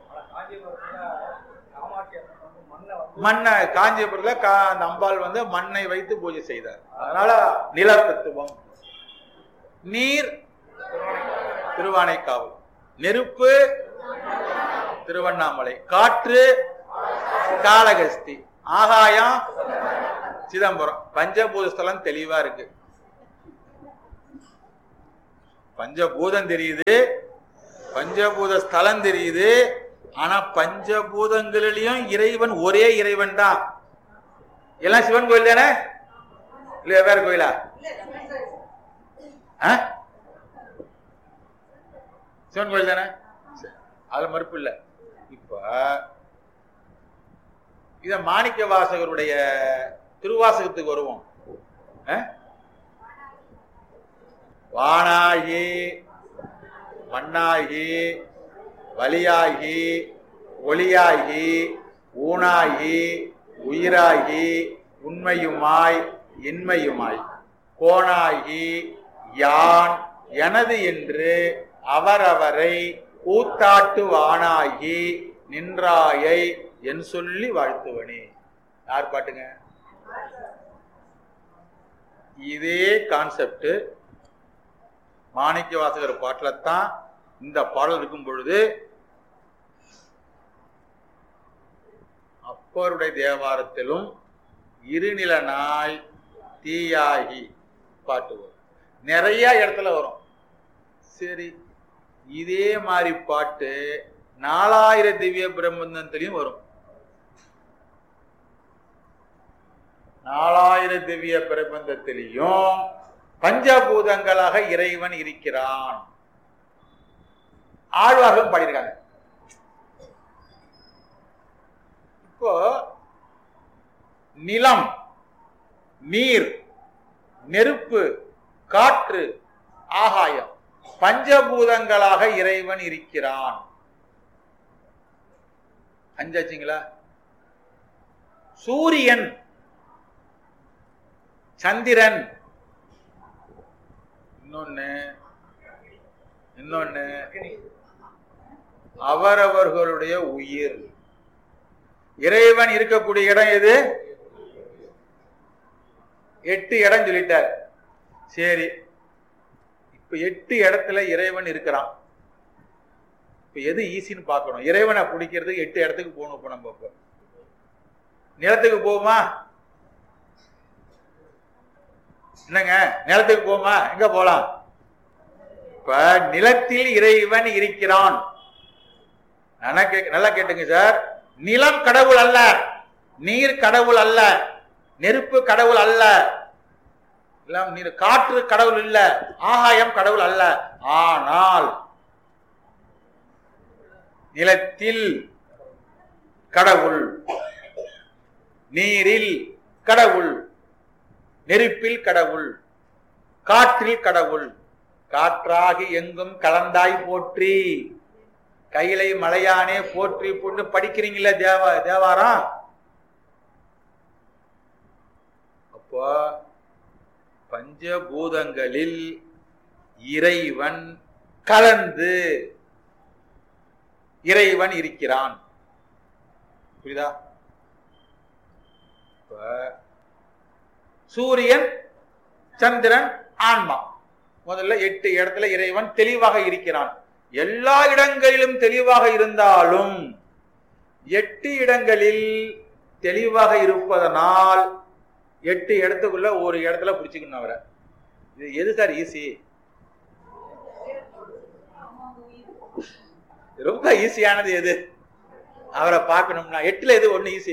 மண்ணை காஞ்சிபுரத்துல கா- அந்த அம்பாள் வந்து மண்ணை வைத்து பூஜை செய்தார் அதனால நிலத்தத்துவம் நீர் திருவானைக்காவல் நெருப்பு திருவண்ணாமலை காற்று காளகஸ்தி ஆகாயம் சிதம்பரம் பஞ்சபூத ஸ்தலம் தெளிவா இருக்கு பஞ்சபூதம் தெரியுது பஞ்சபூத ஸ்தலம் தெரியுது ஆனா பஞ்சபூதங்களிலையும் இறைவன் ஒரே இறைவன் தான் எல்லாம் சிவன் கோயில் தானே இல்ல வேற கோயிலா ஆ? சிவன் கோயில் தானே சரி. அதுல மறுப்பு இல்ல இப்ப இத மாணிக்க வாசகருடைய திருவாசகத்துக்கு வருவோம் ஆ? வானாகி மண்ணாகி வலியாகி ஒளியாகி ஊனாகி உயிராகி உண்மையுமாய் இன்மையுமாய் கோணாகி யான் எனது என்று அவரவரை கூத்தாட்டுவானாகி நின்றாயை என் சொல்லி வாழ்த்துவனே யார் பாட்டுங்க இதே கான்செப்ட் மாணிக்க வாசகர் பாட்டில தான் இந்த பாடல் இருக்கும் பொழுது அப்பருடைய தேவாரத்திலும் இருநில நாய் தீயாகி பாட்டு வரும் நிறைய இடத்துல வரும் சரி இதே மாதிரி பாட்டு நாலாயிர திவ்ய பிரபந்தத்திலையும் வரும் நாலாயிர திவ்ய பிரபந்தத்திலையும் பஞ்சபூதங்களாக இறைவன் இருக்கிறான் ஆழ்வார்களும் பாடியிருக்காங்க இப்போ நிலம் நீர் நெருப்பு காற்று ஆகாயம் பஞ்சபூதங்களாக இறைவன் இருக்கிறான் அஞ்சாச்சுங்களா சூரியன் சந்திரன் இன்னொன்னு இன்னொன்னு அவரவர்களுடைய உயிர் இறைவன் இருக்கக்கூடிய இடம் எது எட்டு இடம் சொல்லிட்டார் சரி இப்ப எட்டு இடத்துல இறைவன் இருக்கிறான் இப்ப எது ஈஸின்னு பார்க்கணும் இறைவனை பிடிக்கிறதுக்கு எட்டு இடத்துக்கு போகணும் இப்ப நம்ம இப்ப நிலத்துக்கு போகுமா என்னங்க நிலத்துக்கு போமா எங்க போலாம் இப்ப நிலத்தில் இறைவன் இருக்கிறான் நல்லா கே- நல்லா கேட்டுங்க சார் நிலம் கடவுள் அல்ல நீர் கடவுள் அல்ல நெருப்பு கடவுள் அல்ல எல்லாம் நீர் காற்று கடவுள் இல்ல ஆகாயம் கடவுள் அல்ல ஆனால் நிலத்தில் கடவுள் நீரில் கடவுள் நெருப்பில் கடவுள் காற்றில் கடவுள் காற்றாகி எங்கும் கலந்தாய் போற்றி கையிலை மலையானே போற்றி பொண்ணு படிக்கிறீங்களா தேவா தேவாரம் அப்போ பஞ்சபூதங்களில் இறைவன் கலந்து இறைவன் இருக்கிறான் புரியுதா இப்ப சூரியன் சந்திரன் ஆன்மா முதல்ல எட்டு இடத்துல இறைவன் தெளிவாக இருக்கிறான் எல்லா இடங்களிலும் தெளிவாக இருந்தாலும் எட்டு இடங்களில் தெளிவாக இருப்பதனால் எட்டு இடத்துக்குள்ள ஒரு இடத்துல பிடிச்சிக்கணும் அவரை இது எது சார் ஈஸி ரொம்ப ஈஸியானது எது அவரை பார்க்கணும்னா எட்டுல எது ஒண்ணு ஈஸி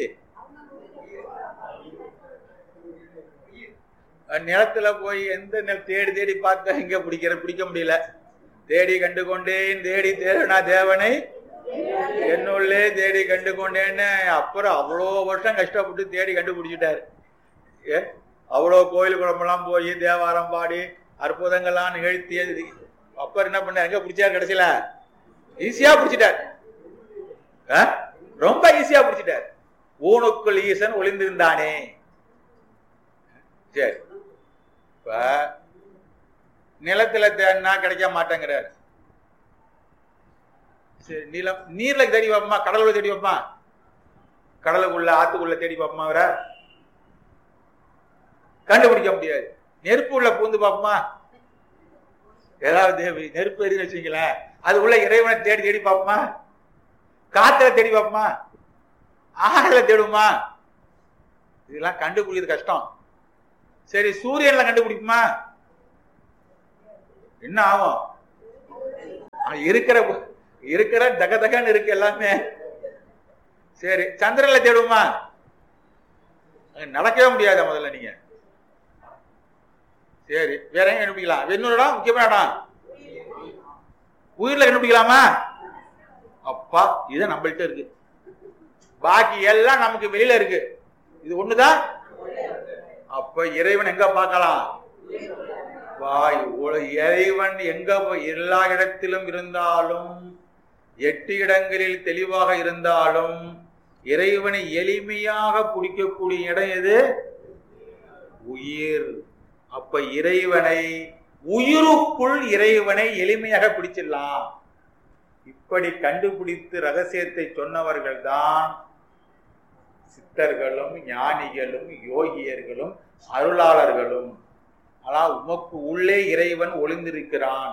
நிலத்துல போய் எந்த நில தேடி தேடி பார்த்தா எங்க பிடிக்கிற பிடிக்க முடியல தேடி கண்டு கொண்டேன் தேடி தேடுனா தேவனை என்னுள்ளே தேடி கண்டு கொண்டேன்னு அப்புறம் அவ்வளோ வருஷம் கஷ்டப்பட்டு தேடி கண்டுபிடிச்சிட்டாரு ஏ அவ்வளோ கோயில் குழம்பெல்லாம் போய் தேவாரம் பாடி அற்புதங்கள்லாம் நிகழ்த்தி அப்புறம் என்ன பண்ண எங்க பிடிச்சார் கடைசியில ஈஸியா பிடிச்சிட்டார் ஆ? ரொம்ப ஈஸியா பிடிச்சிட்டார் ஊனுக்குள் ஈசன் ஒளிந்திருந்தானே சரி இப்ப நிலத்துல தேடினா கிடைக்க மாட்டேங்கிறார் சரி நிலம் நீர்ல தேடி பார்ப்போமா கடலுள்ள தேடி பார்ப்போமா கடலுக்குள்ள ஆத்துக்குள்ள தேடி பார்ப்போமா அவரை கண்டுபிடிக்க முடியாது நெருப்பு உள்ள பூந்து பார்ப்போமா ஏதாவது தேவி- நெருப்பு எரிஞ்சு வச்சுங்களேன் அது உள்ள இறைவனை தேடி தேடி பார்ப்போமா காத்துல தேடி பார்ப்போமா ஆறுல தேடுமா இதெல்லாம் கண்டுபிடிக்கிறது கஷ்டம் சரி சூரியன்ல கண்டுபிடிக்குமா என்ன ஆகும் அங்க இருக்கிற இருக்கிற தக தகன்னு இருக்கு எல்லாமே சரி சந்திரன்ல தேடுவோமா அங்க நடக்கவே முடியாது முதல்ல நீங்க சரி வேற எங்க கண்டுபிடிக்கலாம் இன்னொரு இடம் முக்கியமான இடம் உயிர்ல கண்டுபிடிக்கலாமா அப்பா இது நம்மள்ட்ட இருக்கு பாக்கி எல்லாம் நமக்கு வெளியில இருக்கு இது ஒண்ணுதான் அப்ப இறைவன் எங்க பார்க்கலாம் வாய் உல- இறைவன் எங்க போ- எல்லா இடத்திலும் இருந்தாலும் எட்டு இடங்களில் தெளிவாக இருந்தாலும் இறைவனை எளிமையாக பிடிக்கக்கூடிய இடம் எது உயிர் அப்ப இறைவனை உயிருக்குள் இறைவனை எளிமையாக பிடிச்சிடலாம் இப்படி கண்டுபிடித்து ரகசியத்தை சொன்னவர்கள் தான் சித்தர்களும் ஞானிகளும் யோகியர்களும் அருளாளர்களும் ஆனால் உமக்கு உள்ளே இறைவன் ஒளிந்திருக்கிறான்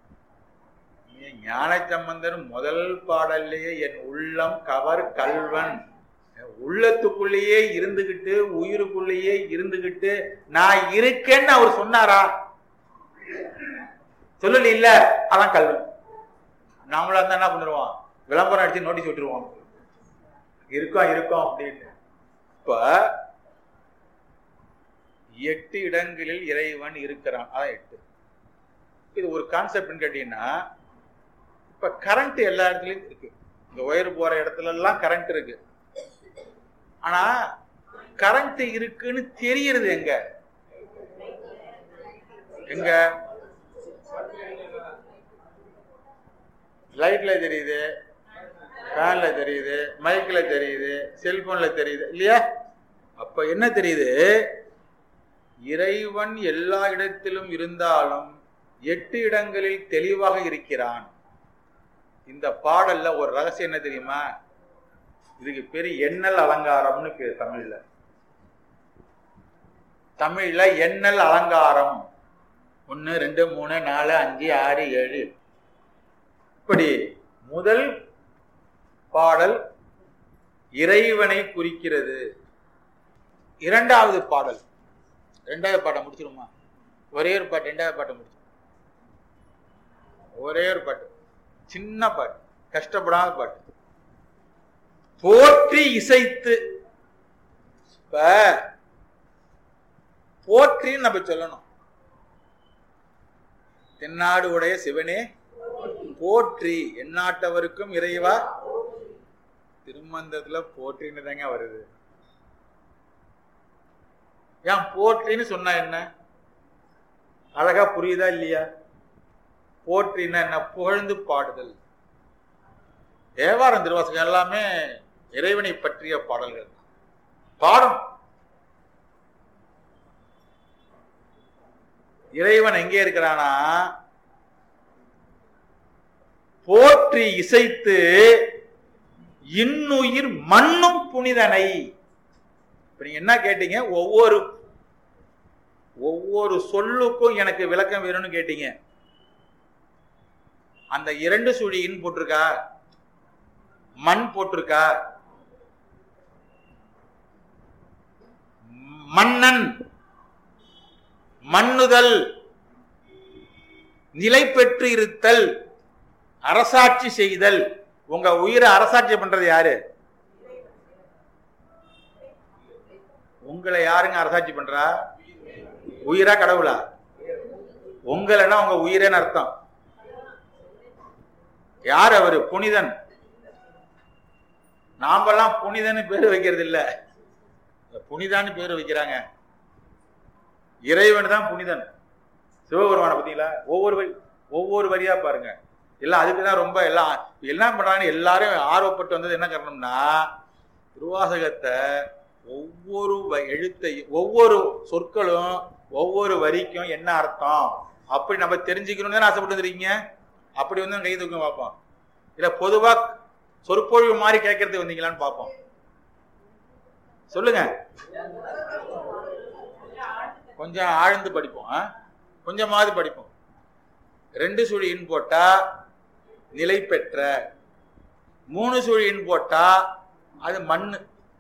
ஞான சம்பந்தர் முதல் பாடல்லையே என் உள்ளம் கவர் கல்வன் உள்ளத்துக்குள்ளேயே இருந்துகிட்டு உயிருக்குள்ளேயே இருந்துகிட்டு நான் இருக்கேன்னு அவர் சொன்னாரா சொல்லல இல்ல அதான் கல்வன் நாமளா இருந்தா என்ன பண்ணிடுவோம் விளம்பரம் அடிச்சு நோட்டீஸ் விட்டுருவோம் இருக்கோம் இருக்கோம் அப்படின்னு இப்ப எட்டு இடங்களில் இறைவன் இருக்கிறான் அதான் எட்டு இது ஒரு கான்செப்ட்னு கேட்டீங்கன்னா இப்ப கரண்ட் எல்லா இடத்துலயும் இருக்கு இந்த ஒயர் போற இடத்துல எல்லாம் கரண்ட் இருக்கு ஆனா கரண்ட் இருக்குன்னு தெரியறது எங்க எங்க லைட்ல தெரியுது ஃபேன்ல தெரியுது மைக்ல தெரியுது செல்போன்ல தெரியுது இல்லையா அப்ப என்ன தெரியுது இறைவன் எல்லா இடத்திலும் இருந்தாலும் எட்டு இடங்களில் தெளிவாக இருக்கிறான் இந்த பாடல்ல ஒரு ரகசியம் என்ன தெரியுமா இதுக்கு பேரு எண்ணல் அலங்காரம்னு பேர் தமிழ்ல தமிழ்ல எண்ணல் அலங்காரம் ஒன்னு ரெண்டு மூணு நாலு அஞ்சு ஆறு ஏழு இப்படி முதல் பாடல் இறைவனை குறிக்கிறது இரண்டாவது பாடல் ரெண்டாவது பாட்டை முடிச்சிருமா ஒரே ஒரு பாட்டு ரெண்டாவது பாட்டை முடிச்சு ஒரே ஒரு பாட்டு சின்ன பாட்டு கஷ்டப்படாத பாட்டு போற்றி இசைத்து இப்ப போற்றின்னு நம்ம சொல்லணும் தென்னாடு உடைய சிவனே போற்றி எந்நாட்டவருக்கும் இறைவா திருமந்தத்துல போற்றின்னு தாங்க வருது ஏன் போற்றின்னு சொன்னா என்ன அழகா புரியுதா இல்லையா போற்றின என்ன புகழ்ந்து பாடுதல் தேவாரம் திருவாசகம் எல்லாமே இறைவனை பற்றிய பாடல்கள் தான். பாடும் இறைவன் எங்கே இருக்கிறானா போற்றி இசைத்து இன்னுயிர் மண்ணும் புனிதனை இப்ப நீங்க என்ன கேட்டீங்க ஒவ்வொரு ஒவ்வொரு சொல்லுக்கும் எனக்கு விளக்கம் வேணும்னு கேட்டீங்க அந்த இரண்டு சுழி இன் போட்டிருக்கா மண் போட்டிருக்கா மன்னன் மண்ணுதல் நிலை பெற்று இருத்தல் அரசாட்சி செய்தல் உங்க உயிரை அரசாட்சி பண்றது யாரு உங்களை யாருங்க அரசாட்சி பண்றா உயிரா கடவுளா உங்களைன்னா உங்க உயிரேன்னு அர்த்தம் யார் அவரு புனிதன் நாமெல்லாம் புனிதன்னு பேரு வைக்கிறது இல்ல புனிதான்னு பேரு வைக்கிறாங்க இறைவன் தான் புனிதன் சிவபெருமான பார்த்தீங்களா ஒவ்வொரு வரி ஒவ்வொரு வரியா பாருங்க எல்லாம் அதுக்கு தான் ரொம்ப எல்லாம் என்ன பண்றாங்கன்னு எல்லாரும் ஆர்வப்பட்டு வந்தது என்ன காரணம்னா திருவாசகத்தை ஒவ்வொரு வ- எழுத்தை ஒவ்வொரு சொற்களும் ஒவ்வொரு வரிக்கும் என்ன அர்த்தம் அப்படி நம்ம தெரிஞ்சுக்கணும்னு தானே ஆசைப்பட்டு வந்திருக்கீங்க அப்படி வந்து கை தூக்கம் பார்ப்போம் இல்ல பொதுவா சொற்பொழிவு மாதிரி கேட்கறதுக்கு வந்தீங்களான்னு பார்ப்போம் சொல்லுங்க கொஞ்சம் ஆழ்ந்து படிப்போம் ஆ? கொஞ்சமாவது படிப்போம் ரெண்டு சுழி இன் போட்டா நிலை பெற்ற மூணு சுழி இன் போட்டா அது மண்ணு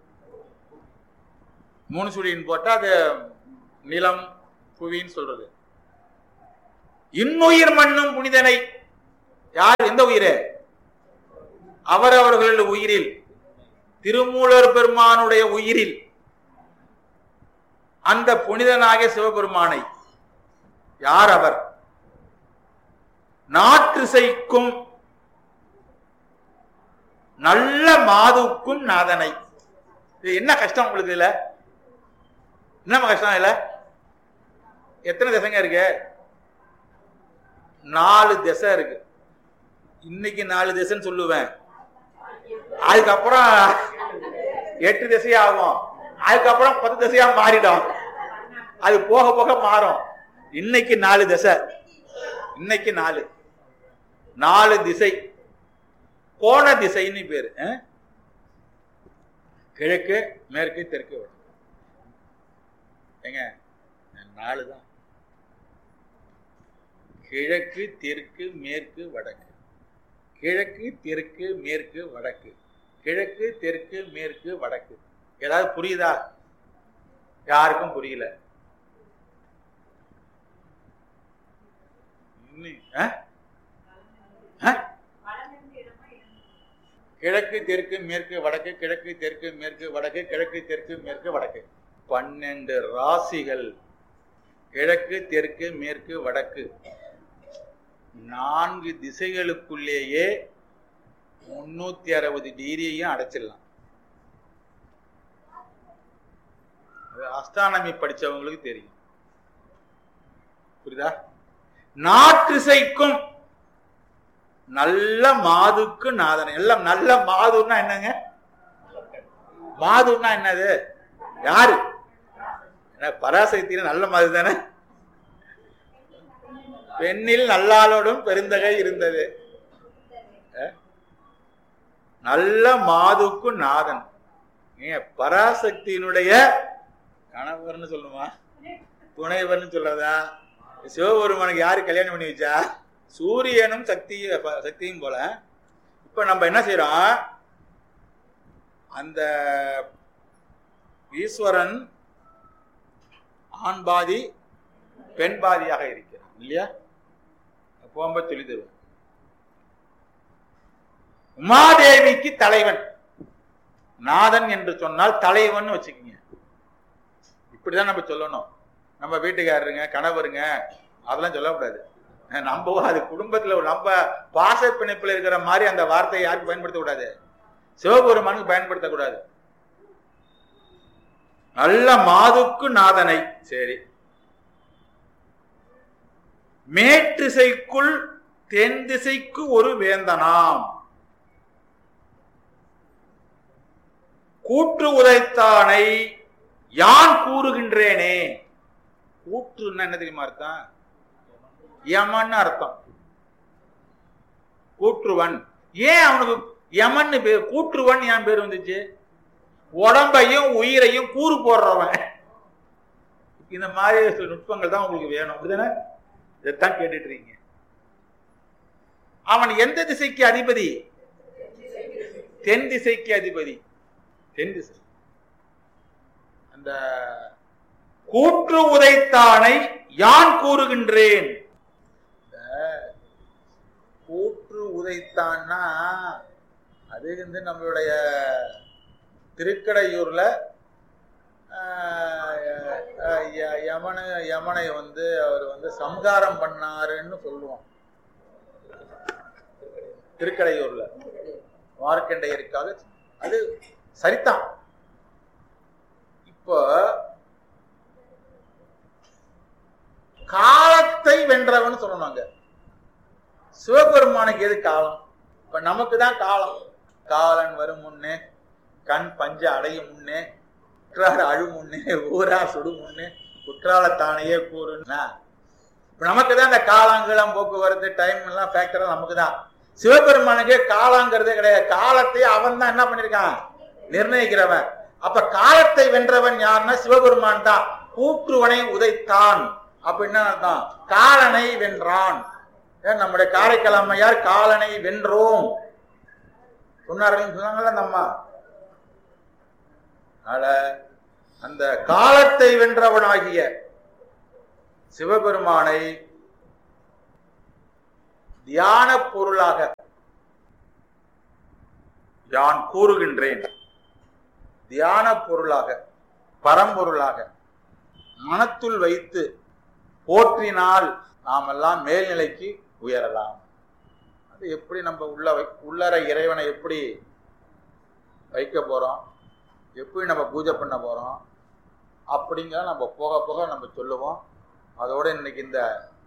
மூணு சுழி இன் போட்டா அது நிலம் புவின்னு சொல்றது இன்னுயிர் மண்ணும் புனிதனை யார் எந்த உயிரே அவரவர்கள் உயிரில் திருமூலர் பெருமானுடைய உயிரில் அந்த புனிதனாகிய சிவபெருமானை யார் அவர் நாற்றிசைக்கும் நல்ல மாதுக்கும் நாதனை இது என்ன கஷ்டம் உங்களுக்கு இதுல என்ன கஷ்டம் இல்ல எத்தனை திசைங்க இருக்கு நாலு திசை இருக்கு இன்னைக்கு நாலு திசைன்னு சொல்லுவேன் அதுக்கப்புறம் எட்டு திசை ஆகும் அதுக்கப்புறம் பத்து திசையா மாறிடும் அது போக போக மாறும் இன்னைக்கு நாலு திசை இன்னைக்கு நாலு நாலு திசை கோண திசைன்னு பேரு அஹ்? கிழக்கு மேற்கு தெற்கு வடக்கு. ஏங்க நாலு தான் கிழக்கு தெற்கு மேற்கு வடக்கு கிழக்கு தெற்கு மேற்கு வடக்கு கிழக்கு தெற்கு மேற்கு வடக்கு ஏதாவது புரியுதா யாருக்கும் புரியல இன்னும், ஆ? ஆ? கிழக்கு தெற்கு மேற்கு வடக்கு கிழக்கு தெற்கு மேற்கு வடக்கு கிழக்கு தெற்கு மேற்கு வடக்கு பன்னெண்டு ராசிகள் கிழக்கு தெற்கு மேற்கு வடக்கு நான்கு திசைகளுக்குள்ளேயே முன்னூத்தி அறுபது டிகிரியையும் அடைச்சிடலாம் அது அஸ்ட்ரானமி படிச்சவங்களுக்கு தெரியும் புரியுதா நாற்றிசைக்கும் நல்ல மாதுக்கு நாதனை எல்லாம் நல்ல மாதுன்னா என்னங்க மாதுன்னா என்னது யாரு என்ன பராசக்தியில நல்ல மாது தானே பெண்ணில் நல்லாளோடும் பெருந்தகை இருந்தது அஹ்? நல்ல மாதுக்கு நாதன் ஏன் பராசக்தியினுடைய கணவர்னு சொல்லுமா துணைவர்னு சொல்றதா சிவபெருமானுக்கு யாரு கல்யாணம் பண்ணி வச்சா சூரியனும் சக்தி சக்தியும் போல இப்ப நம்ம என்ன செய்யறோம் அந்த ஈஸ்வரன் ஆண் பாதி பெண் பாதியாக இருக்கிறான் இல்லையா போம்ப சொல்லி தருவேன் உமாதேவிக்கு தலைவன் நாதன் என்று சொன்னால் தலைவன் வச்சுக்கோங்க இப்படிதான் நம்ம சொல்லணும் நம்ம வீட்டுக்காரருங்க கணவருங்க அதெல்லாம் சொல்லக்கூடாது நம்ம அது குடும்பத்துல ஒரு நம்ம பாச பிணைப்புல இருக்கிற மாதிரி அந்த வார்த்தையை யாருக்கு பயன்படுத்தக்கூடாது சிவபெருமானுக்கு பயன்படுத்தக்கூடாது நல்ல மாதுக்கு நாதனை சரி மேற்றிசைக்குள் தென் திசைக்கு ஒரு வேந்தனாம் கூற்று உதைத்தானை யான் கூறுகின்றேனே கூற்றுன்னா என்ன தெரியுமா அர்த்தம் யமன்னு அர்த்தம் கூற்றுவன் ஏன் அவனுக்கு யமன்னு பேர் கூற்றுவன் ஏன் பேர் வந்துச்சு உடம்பையும் உயிரையும் கூறு போடுறவன் இந்த மாதிரி சில நுட்பங்கள் தான் உங்களுக்கு வேணும் அப்படிதானே இதைத்தான் கேட்டுட்டு இருக்கீங்க அவன் எந்த திசைக்கு அதிபதி தென் திசைக்கு அதிபதி தென் திசை அந்த கூற்று உதைத்தானை யான் கூறுகின்றேன் இந்த கூற்று உதைத்தான்னா அது வந்து நம்மளுடைய திருக்கடையூர்ல ஆஹ், அஹ், ய- யமனை யமனை வந்து அவர் வந்து சம்காரம் பண்ணாருன்னு சொல்லுவோம் திருக்கடையூர்ல மார்க்கண்டையருக்காக அது சரிதான் இப்போ காலத்தை வென்றவன் சொல்லணுங்க சிவபெருமானுக்கு எது காலம் இப்ப நமக்கு தான் காலம் காலன் வரும் முன்னே கண் பஞ்ச அடையும் முன்னே குற்றால அழு முன்னே ஊரா சுடு முன்னே குற்றாலத்தானையே கூறுன்னா இப்ப நமக்கு தான் இந்த காலாங்கலம் போக்குவரத்து டைம் எல்லாம் ஃபேக்டர் நமக்கு தான் சிவபெருமானுக்கு காலாங்கிறதே கிடையாது காலத்தை அவன் தான் என்ன பண்ணிருக்கான் நிர்ணயிக்கிறவன் அப்ப காலத்தை வென்றவன் யாருன்னா சிவபெருமான் தான் கூற்றுவனை உதைத்தான் அப்படின்னா அர்த்தம் காலனை வென்றான் ஏன் நம்முடைய காரைக்கால் அம்மையார் காலனை வென்றோம் சொன்னார்கள் சொன்னாங்கல்ல அந்த அம்மா அதனால அந்த காலத்தை வென்றவனாகிய சிவபெருமானை தியான பொருளாக யான் கூறுகின்றேன் தியான பொருளாக பரம்பொருளாக மனத்துள் வைத்து போற்றினால் நாமெல்லாம் மேல்நிலைக்கு உயரலாம் அது எப்படி நம்ம உள்ள வை உள்ளற இறைவனை எப்படி வைக்க போறோம் எப்படி நம்ம பூஜை பண்ண போறோம் அப்படிங்கிற நம்ம போக போக நம்ம சொல்லுவோம் அதோட இன்னைக்கு இந்த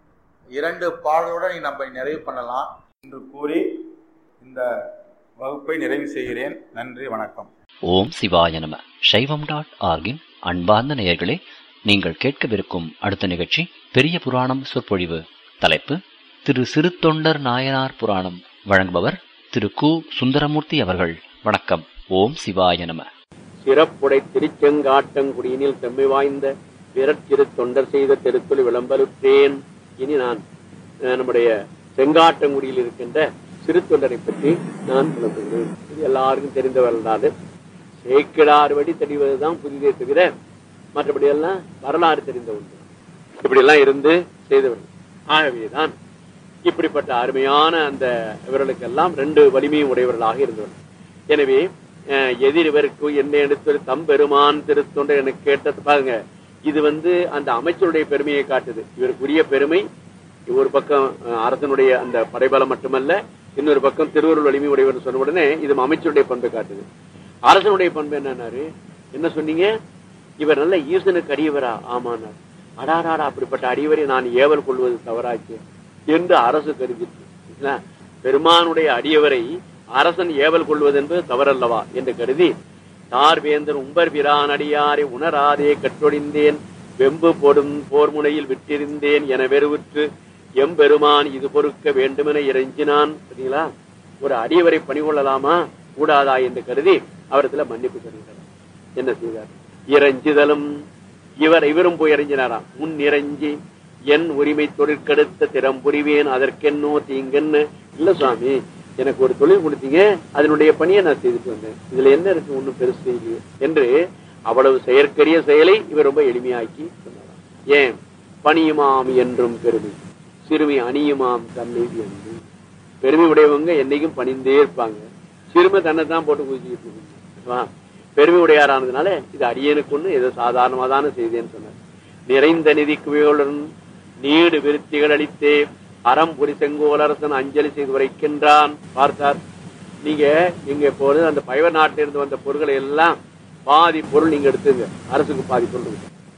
இரண்டு பாடலோட நீ நம்ம நிறைவு பண்ணலாம் என்று கூறி இந்த வகுப்பை நிறைவு செய்கிறேன் நன்றி வணக்கம் ஓம் சிவாய நம சைவம் டாட் ஆர்கின் அன்பார்ந்த நேயர்களே நீங்கள் கேட்கவிருக்கும் அடுத்த நிகழ்ச்சி பெரிய புராணம் சொற்பொழிவு தலைப்பு திரு சிறுத்தொண்டர் நாயனார் புராணம் வழங்குபவர் திரு கு சுந்தரமூர்த்தி அவர்கள் வணக்கம் ஓம் சிவாய நம சிறப்புடை திருச்செங்காட்டங்குடியினில் செம்மை வாய்ந்த பிறச்சிறு தொண்டர் செய்த தெருத்துளி விளம்பலுற்றேன் இனி நான் அஹ், நம்முடைய செங்காட்டங்குடியில் இருக்கின்ற சிறு தொண்டரை பற்றி நான் விளம்புகிறேன் இது எல்லாருக்கும் தெரிந்த வரலாறு சேக்கிடார் வழி தெரிவதுதான் புதிதே தவிர மற்றபடி எல்லாம் வரலாறு தெரிந்த ஒன்று இப்படி எல்லாம் இருந்து செய்தவர்கள் ஆகவேதான் இப்படிப்பட்ட அருமையான அந்த இவர்களுக்கெல்லாம் ரெண்டு வலிமையும் உடையவர்களாக இருந்தவர்கள் எனவே அஹ், எதிர் இவருக்கு என்ன எடுத்து தம்பெருமான் திருத்தொண்டர் எனக்கு கேட்டது பாருங்க இது வந்து அந்த அமைச்சருடைய பெருமையை காட்டுது இவருக்குரிய பெருமை ஒரு பக்கம் அஹ், அரசனுடைய அந்த படைபலம் மட்டுமல்ல இன்னொரு பக்கம் திருவருள் வலிமை உடையவர் சொன்ன உடனே இது அமைச்சருடைய பண்பை காட்டுது அரசனுடைய பண்பு என்னன்னாரு என்ன சொன்னீங்க இவர் நல்ல ஈசனுக்கு அடியவரா ஆமானார் அடாராடா அப்படிப்பட்ட அடியவரை நான் ஏவல் கொள்வது தவறாச்சு என்று அரசு கருதிற்று சரிங்களா? பெருமானுடைய அடியவரை அரசன் ஏவல் கொள்வது என்பது தவறல்லவா என்று கருதி தார்வேந்தன் உம்பர் பிரான் அடியாரை உணராதே கற்றொழிந்தேன் வெம்பு பொடும் போர் முனையில் விட்டிருந்தேன் என வெறுவுற்று எம்பெருமான் இது பொறுக்க வேண்டுமென இறைஞ்சினான் சரிங்களா ஒரு அடியவரை பணிகொள்ளலாமா கூடாதா என்று கருதி அவரத்துல மன்னிப்பு தருகிறார் என்ன செய்தார் இறைஞ்சுதலும் இவர் இவரும் போய் இறைஞ்சினாராம் முன் இறைஞ்சி என் உரிமை தொழிற்கெடுத்த திறம் புரிவேன் அதற்கென்னோ தீங்கன்னு இல்ல சுவாமி எனக்கு ஒரு தொழில் கொடுத்தீங்க அதனுடைய பணியை நான் செய்துட்டு வந்தேன் இதுல என்ன இருக்கு ஒண்ணும் பெருசு இல்லையே என்று அவ்வளவு செயற்கரிய செயலை இவர் ரொம்ப எளிமையாக்கி சொன்னாராம் ஏன் பணியுமாம் என்றும் பெருமை சிறுமி அணியுமாம் தன்மீது என்று பெருமை உடையவங்க என்னைக்கும் பணிந்தே இருப்பாங்க சிறுமை தன்னை தான் போட்டு குதிச்சுக்கிட்டு இருக்குங்க பெருமை உடையாரானதுனால இது அடியனுக்கு ஒண்ணு ஏதோ சாதாரணமா தானே செய்தேன்னு சொன்னார் நிறைந்த நிதி குவிகளுடன் நீடு விருத்திகள் அளித்தே அறம்புரி செங்கோலரசன் அஞ்சலி செய்து உரைக்கின்றான் பார்த்தார் நீங்க இங்க போது அந்த பயவர் நாட்டிலிருந்து வந்த பொருட்களை எல்லாம் பாதி பொருள் நீங்க எடுத்துங்க அரசுக்கு பாதி பொருள் கொடுங்க.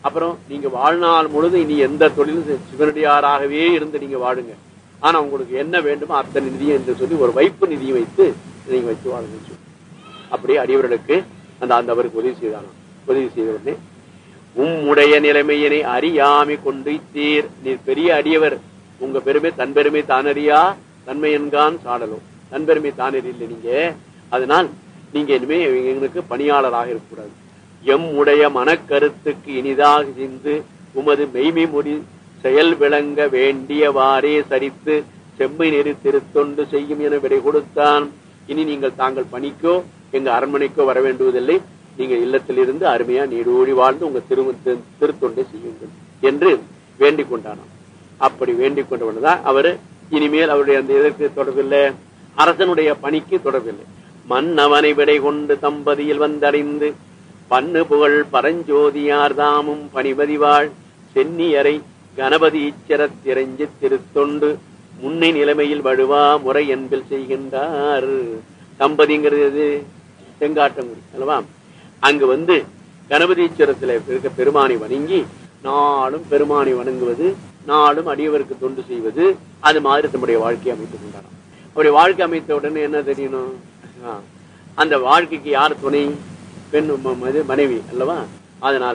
அப்புறம் நீங்க வாழ்நாள் முழுது இனி எந்த தொழிலும் செ- சிவனடியாராகவே இருந்து நீங்க வாழுங்க ஆனா உங்களுக்கு என்ன வேண்டுமோ அத்தனை நிதியம் என்று சொல்லி ஒரு வைப்பு நிதியை வைத்து நீங்க வச்சு வாழுங்கன்னு சொல்லி அப்படியே அடியவர்களுக்கு அந்த அந்த அவருக்கு உதவி செய்தாராம் உதவி செய்த உடனே உம்முடைய நிலைமையினை அறியாமை கொண்டு தீர் நீர் பெரிய அடியவர் உங்க பெருமை தன் பெருமை தானறியா தன்மை என்கான் சாடலும் தன் பெருமை தானறியில்லை நீங்க அதனால் நீங்க இனிமே எங்களுக்கு பணியாளராக இருக்கக்கூடாது எம் உடைய மனக்கருத்துக்கு இனிதாக சிந்து உமது மெய்மை முடி செயல் விளங்க வேண்டியவாறே சரித்து செம்மை நெறி திருத்தொண்டு செய்யும் என விடை கொடுத்தான் இனி நீங்கள் தாங்கள் பணிக்கோ எங்க அரண்மனைக்கோ வர வேண்டுவதில்லை நீங்க இல்லத்திலிருந்து அருமையா நீடூழி வாழ்ந்து உங்க திரு திரு- திருத்தொண்டை செய்யுங்கள் என்று வேண்டிக் கொண்டானாம் அப்படி வேண்டிக் கொண்டவன்தான் அவரு இனிமேல் அவருடைய அந்த இதற்கு தொடர்பில்லை அரசனுடைய பணிக்கு தொடர்பில்லை மன்னவனை விடை கொண்டு தம்பதியில் வந்தடைந்து பன்னு புகழ் பரஞ்சோதியார் தாமும் பணிபதிவாள் சென்னியரை கணபதி ஈச்சரத் திரைஞ்சு திருத்தொண்டு முன்னை நிலைமையில் வழுவா முறை என்பில் செய்கின்றார் தம்பதிங்கிறது எது? செங்காட்டங்குடி அல்லவா அங்கு வந்து கணபதீஸ்வரத்தில் இருக்க பெருமானை வணங்கி நாளும் பெருமானை வணங்குவது நாளும் அடியவருக்கு தொண்டு செய்வது அது மாதிரி தம்முடைய வாழ்க்கையை அமைத்துக் கொண்டாராம் அப்படி வாழ்க்கை அமைத்த உடனே என்ன தெரியணும் ஆ, அந்த வாழ்க்கைக்கு யார் துணை பெண் ம- மது- மனைவி அல்லவா அதனால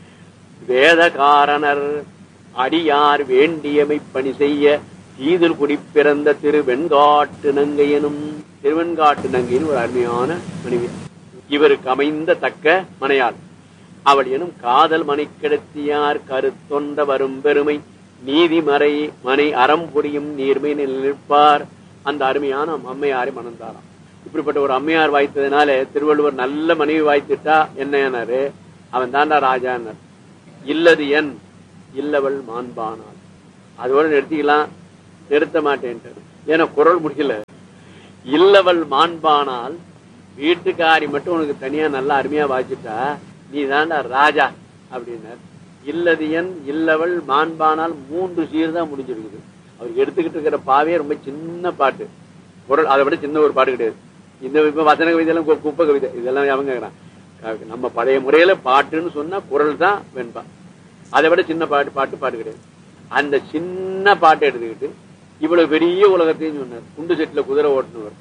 வேதகாரணர் அடியார் வேண்டியமை பணி செய்ய தீதில் குடி பிறந்த திரு வெண்காட்டு நங்கை எனும் திருவெண்காட்டு நங்கையின் ஒரு அருமையான மனைவி இவருக்கு அமைந்த தக்க மனையாள் அவள் எனும் காதல் மனை கிடத்தியார் கருத்தொண்ட வரும் பெருமை நீதிமறை மனை அறம் புரியும் நீர்மை நிற்பார் அந்த அருமையான அம்மையாரை மணந்தாராம் இப்படிப்பட்ட ஒரு அம்மையார் வாய்த்ததுனால திருவள்ளுவர் நல்ல மனைவி வாய்த்துட்டா என்னன்னாரு அவன் தாண்டா ராஜான்னார் இல்லது என் இல்லவள் மாண்பானாள் அதோட நிறுத்திக்கலாம் நிறுத்த மாட்டேன்ட்டார் ஏன்னா குரல் முடியல இல்லவள் மாண்பானால் வீட்டுக்காரி மட்டும் உனக்கு தனியா நல்லா அருமையா வாய்ச்சிட்டா நீ தாண்டா ராஜா அப்படின்னார் இல்லது என் இல்லவள் மாண்பானால் மூன்று சீர் தான் முடிஞ்சிருக்குது அவர் எடுத்துக்கிட்டு இருக்கிற பாவே ரொம்ப சின்ன பாட்டு குரல் அதை விட சின்ன ஒரு பாட்டு கிடையாது இந்த இப்ப வசன கவிதை எல்லாம் கு- குப்பை கவிதை இதெல்லாம் அவங்க கேக்குறான். நம்ம பழைய முறையில பாட்டுன்னு சொன்னா குரல் தான் வெண்பா அதை விட சின்ன பாட்டு பாட்டு பாட்டு கிடையாது அந்த சின்ன பாட்டை எடுத்துக்கிட்டு இவ்வளவு பெரிய உலகத்தையும் சொன்னார் குண்டு செட்டுல குதிரை ஓட்டுனவர்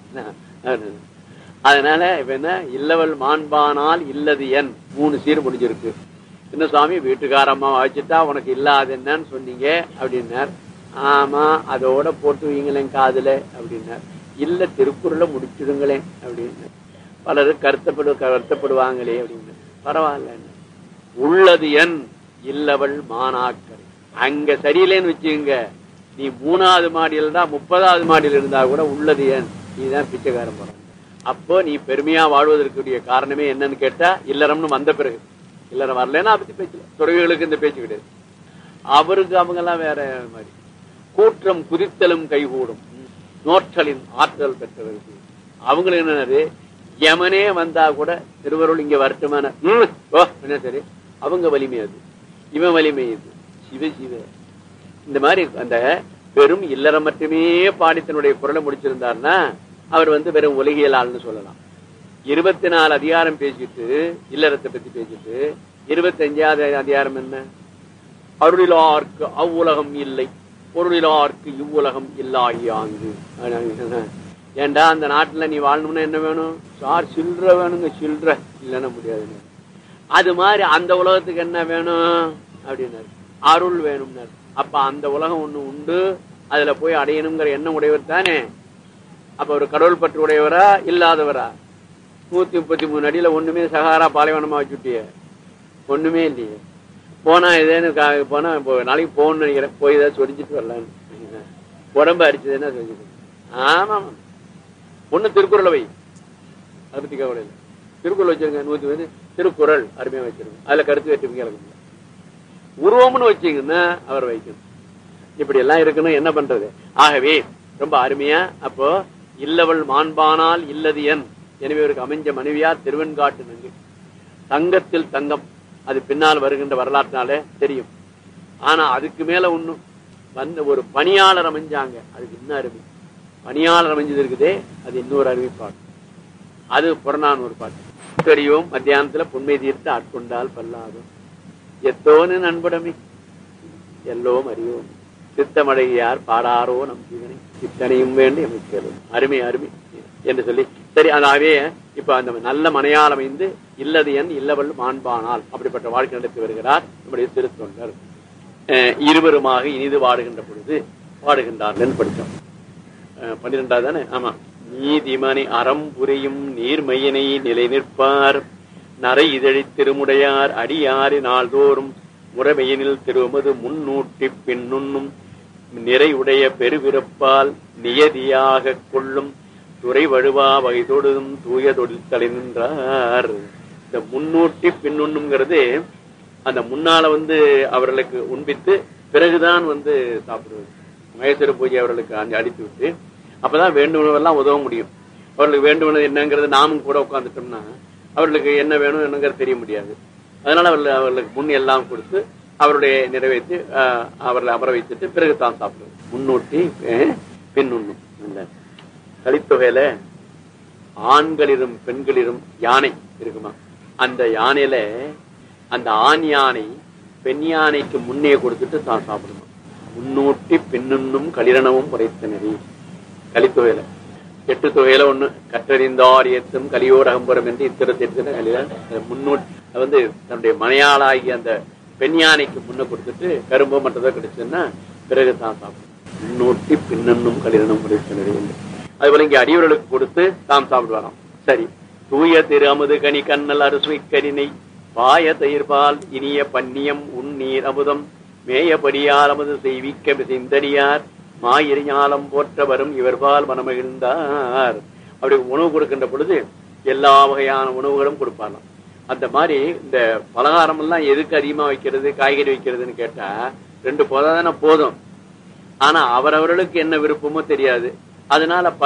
என்ன? அதனால இப்ப என்ன இல்லவள் மாண்பானால் இல்லது என் மூணு சீர் முடிஞ்சிருக்கு என்ன சுவாமி வீட்டுக்காரம்மா வச்சுட்டா உனக்கு இல்லாத என்னன்னு சொன்னீங்க அப்படின்னார் ஆமா அதோட போட்டு வைங்களேன் காதுல அப்படின்னார் இல்ல திருக்குறளை முடிச்சிடுங்களேன் அப்படின்னு பலரும் கருத்தப்படு வருத்தப்படுவாங்களே அப்படின்னு பரவாயில்ல உள்ளது என் இல்லவள் மானாக்கரை அங்க சரியில்லைன்னு வச்சுங்க நீ மூணாவது மாடியில் தான் முப்பதாவது மாடியில் இருந்தா கூட உள்ளது ஏன் நீதான் பிச்சைக்காரன் போறாங்க அப்போ நீ பெருமையா வாழ்வதற்குரிய காரணமே என்னன்னு கேட்டா இல்லறம்னு வந்த பிறகு இல்லறம் வரலன்னா அதை பத்தி பேச்சு துறவிகளுக்கு இந்த பேச்சு கிடையாது அவருக்கு அவங்க எல்லாம் வேற மாதிரி கூற்றம் குதித்தலும் கைகூடும் நோற்றலின் ஆற்றல் பெற்றவர்கள் அவங்களுக்கு என்னது யமனே வந்தா கூட திருவருள் இங்க வரட்டுமான ம், ஓ என்ன சரி அவங்க வலிமை அது இவன் வலிமை இது சிவ சிவ இந்த மாதிரி அந்த வெறும் இல்லறம் மட்டுமே பாடி தன்னுடைய குரலை முடிச்சிருந்தாருன்னா அவர் வந்து வெறும் உலகியல் ஆள்னு சொல்லலாம் இருபத்தி நாலு அதிகாரம் பேசிட்டு இல்லறத்தை பத்தி பேசிட்டு இருபத்தி அஞ்சாவது அதிகாரம் என்ன அருளிலார்க்கு அவ்வுலகம் இல்லை பொருளிலார்க்கு இவ்வுலகம் இல்லாகியாங்கு ஏண்டா அந்த நாட்டுல நீ வாழணும்னா என்ன வேணும் சார் சில்ற வேணுங்க சில்ற இல்லைன்னா முடியாதுன்னு அது மாதிரி அந்த உலகத்துக்கு என்ன வேணும் அப்படின்னாரு அருள் வேணும்னாரு அப்ப அந்த உலகம் ஒண்ணு உண்டு அதுல போய் அடையணுங்கிற எண்ணம் உடையவர் தானே அப்ப ஒரு கடவுள் பற்று உடையவரா இல்லாதவரா நூத்தி முப்பத்தி மூணு அடியில ஒண்ணுமே சகாரா பாலைவனமா வச்சுட்டியே ஒண்ணுமே இல்லையே போனா ஏதேன்னு கா- போனா இப்போ நாளைக்கு போகணும்னு நினைக்கிறேன் போய் ஏதாவது சொரிஞ்சிட்டு வரலான்னு உடம்பு அடிச்சதுன்னா செஞ்சுட்டு ஆமா ஆமா ஒண்ணு திருக்குறளை வை அதை பத்தி கவலை இல்லை திருக்குறள் வச்சிருங்க நூத்தி வந்து திருக்குறள் அருமையா வச்சிருங்க அதுல கருத்து வெற்றி கிளம்புங்க உருவம்னு வச்சீங்கன்னா அவர் வைக்கணும் இப்படி எல்லாம் இருக்கணும் என்ன பண்றது ஆகவே ரொம்ப அருமையா அப்போ இல்லவள் மாண்பானால் இல்லது என் எனவே இவருக்கு அமைஞ்ச மனைவியார் திருவெண்காட்டு நங்கை தங்கத்தில் தங்கம் அது பின்னால் வருகின்ற வரலாற்றினாலே தெரியும் ஆனா அதுக்கு மேல ஒண்ணும் வந்த ஒரு பணியாளர் அமைஞ்சாங்க அதுக்கு இன்னும் அருமை பணியாளர் அமைஞ்சது இருக்குதே அது இன்னொரு அறிவிப்பாடு அது புறநானூறு பாட்டு தெரியும் மத்தியானத்துல புண்மை தீர்த்து ஆட்கொண்டால் பல்லாதும் எத்தோன்னு நண்படமே எல்லோம் அறியோம் சித்தமடையார் பாடாரோ நம் ஜீவனை இத்தனையும் வேண்டி அமைக்கலும் அருமை அருமை என்று சொல்லி சரி அதாவே இப்ப அந்த நல்ல மனையால் அமைந்து இல்லது என் இல்லவள் மாண்பானால் அப்படிப்பட்ட வாழ்க்கை நடத்தி வருகிறார் நம்முடைய திருத்தொண்டர் அஹ் இருவருமாக இனிது வாடுகின்ற பொழுது பாடுகின்றார்கள் படித்தோம் அஹ் பன்னிரெண்டாவது தானே ஆமா நீதிமணி அறம் புரியும் நீர்மையினை நிலை நிற்பார் நரை இதழி திருமுடையார் அடியாறு நாள்தோறும் முறைமையினில் திருமது முன்னூட்டி பின்னுண்ணும் நிறைவுடைய பெருவிறப்பால் நியதியாக கொள்ளும் துறை வழுவா வகை தொடுதும் தூய தொழில் தலை நின்றார் இந்த முன்னூட்டி பின்னுண்ணுங்கிறது அந்த முன்னால வந்து அவர்களுக்கு உண்பித்து பிறகுதான் வந்து சாப்பிடுவது மகேஸ்வர பூஜை அவர்களுக்கு அடி- அடித்து விட்டு அப்பதான் வேண்டுமெல்லாம் உதவ முடியும் அவர்களுக்கு வேண்டுமெனது என்னங்கிறது நாமும் கூட உட்கார்ந்துட்டோம்னா அவர்களுக்கு என்ன வேணும் என்னங்கிறது தெரிய முடியாது அதனால அவர்கள் அவர்களுக்கு முன் எல்லாம் கொடுத்து அவருடைய நிறைவேற்றி ஆஹ், அவர்களை அமர வைத்துட்டு பிறகு தான் சாப்பிடுவது முன்னூட்டி அஹ், பின்னுண்ணும் இல்ல கலித்தொகையில ஆண்களிலும் பெண்களிலும் யானை இருக்குமா அந்த யானையில அந்த ஆண் யானை பெண் யானைக்கு முன்னே கொடுத்துட்டு தான் சாப்பிடுமா முன்னூட்டி பின்னுண்ணும் களிரணமும் உரைத்தனரி கலித்தொகையில எட்டு தொகையில ஒண்ணு கற்றறிந்தார் ஏத்தும் கலியோர் அகம்பரம் என்று இத்திரத்திற்கு முன்னூற்றி அது வந்து தன்னுடைய மனையாளாகிய அந்த பெண் யானைக்கு முன்ன கொடுத்துட்டு கரும்போ மற்றதோ கிடைச்சதுன்னா பிறகு தான் சாப்பிடும் முன்னூட்டி பின்னண்ணும் கலிரணம் உரைத்தனரி என்று அதுபோல இங்க அடியவர்களுக்கு கொடுத்து தாம் சாப்பிடுவாராம் சரி தூய திரு அமுது கனி கண்ணல் அறுசுவை கரிணை பாய தயிர்பால் இனிய பன்னியம் உன்னீர் அமுதம் மேயபடியால் அமுது செய்விக்க சிந்தடியார் மாயிரி ஞாலம் போற்ற வரும் இவர்பால் மனமகிழ்ந்தார் அப்படி உணவு கொடுக்கின்ற பொழுது எல்லா வகையான உணவுகளும் கொடுப்பாராம் அந்த மாதிரி இந்த பலகாரம் எல்லாம் எதுக்கு அதிகமா வைக்கிறது காய்கறி வைக்கிறதுன்னு கேட்டா ரெண்டு போதாதானே போதும் ஆனா அவரவர்களுக்கு என்ன விருப்பமோ தெரியாது அதனால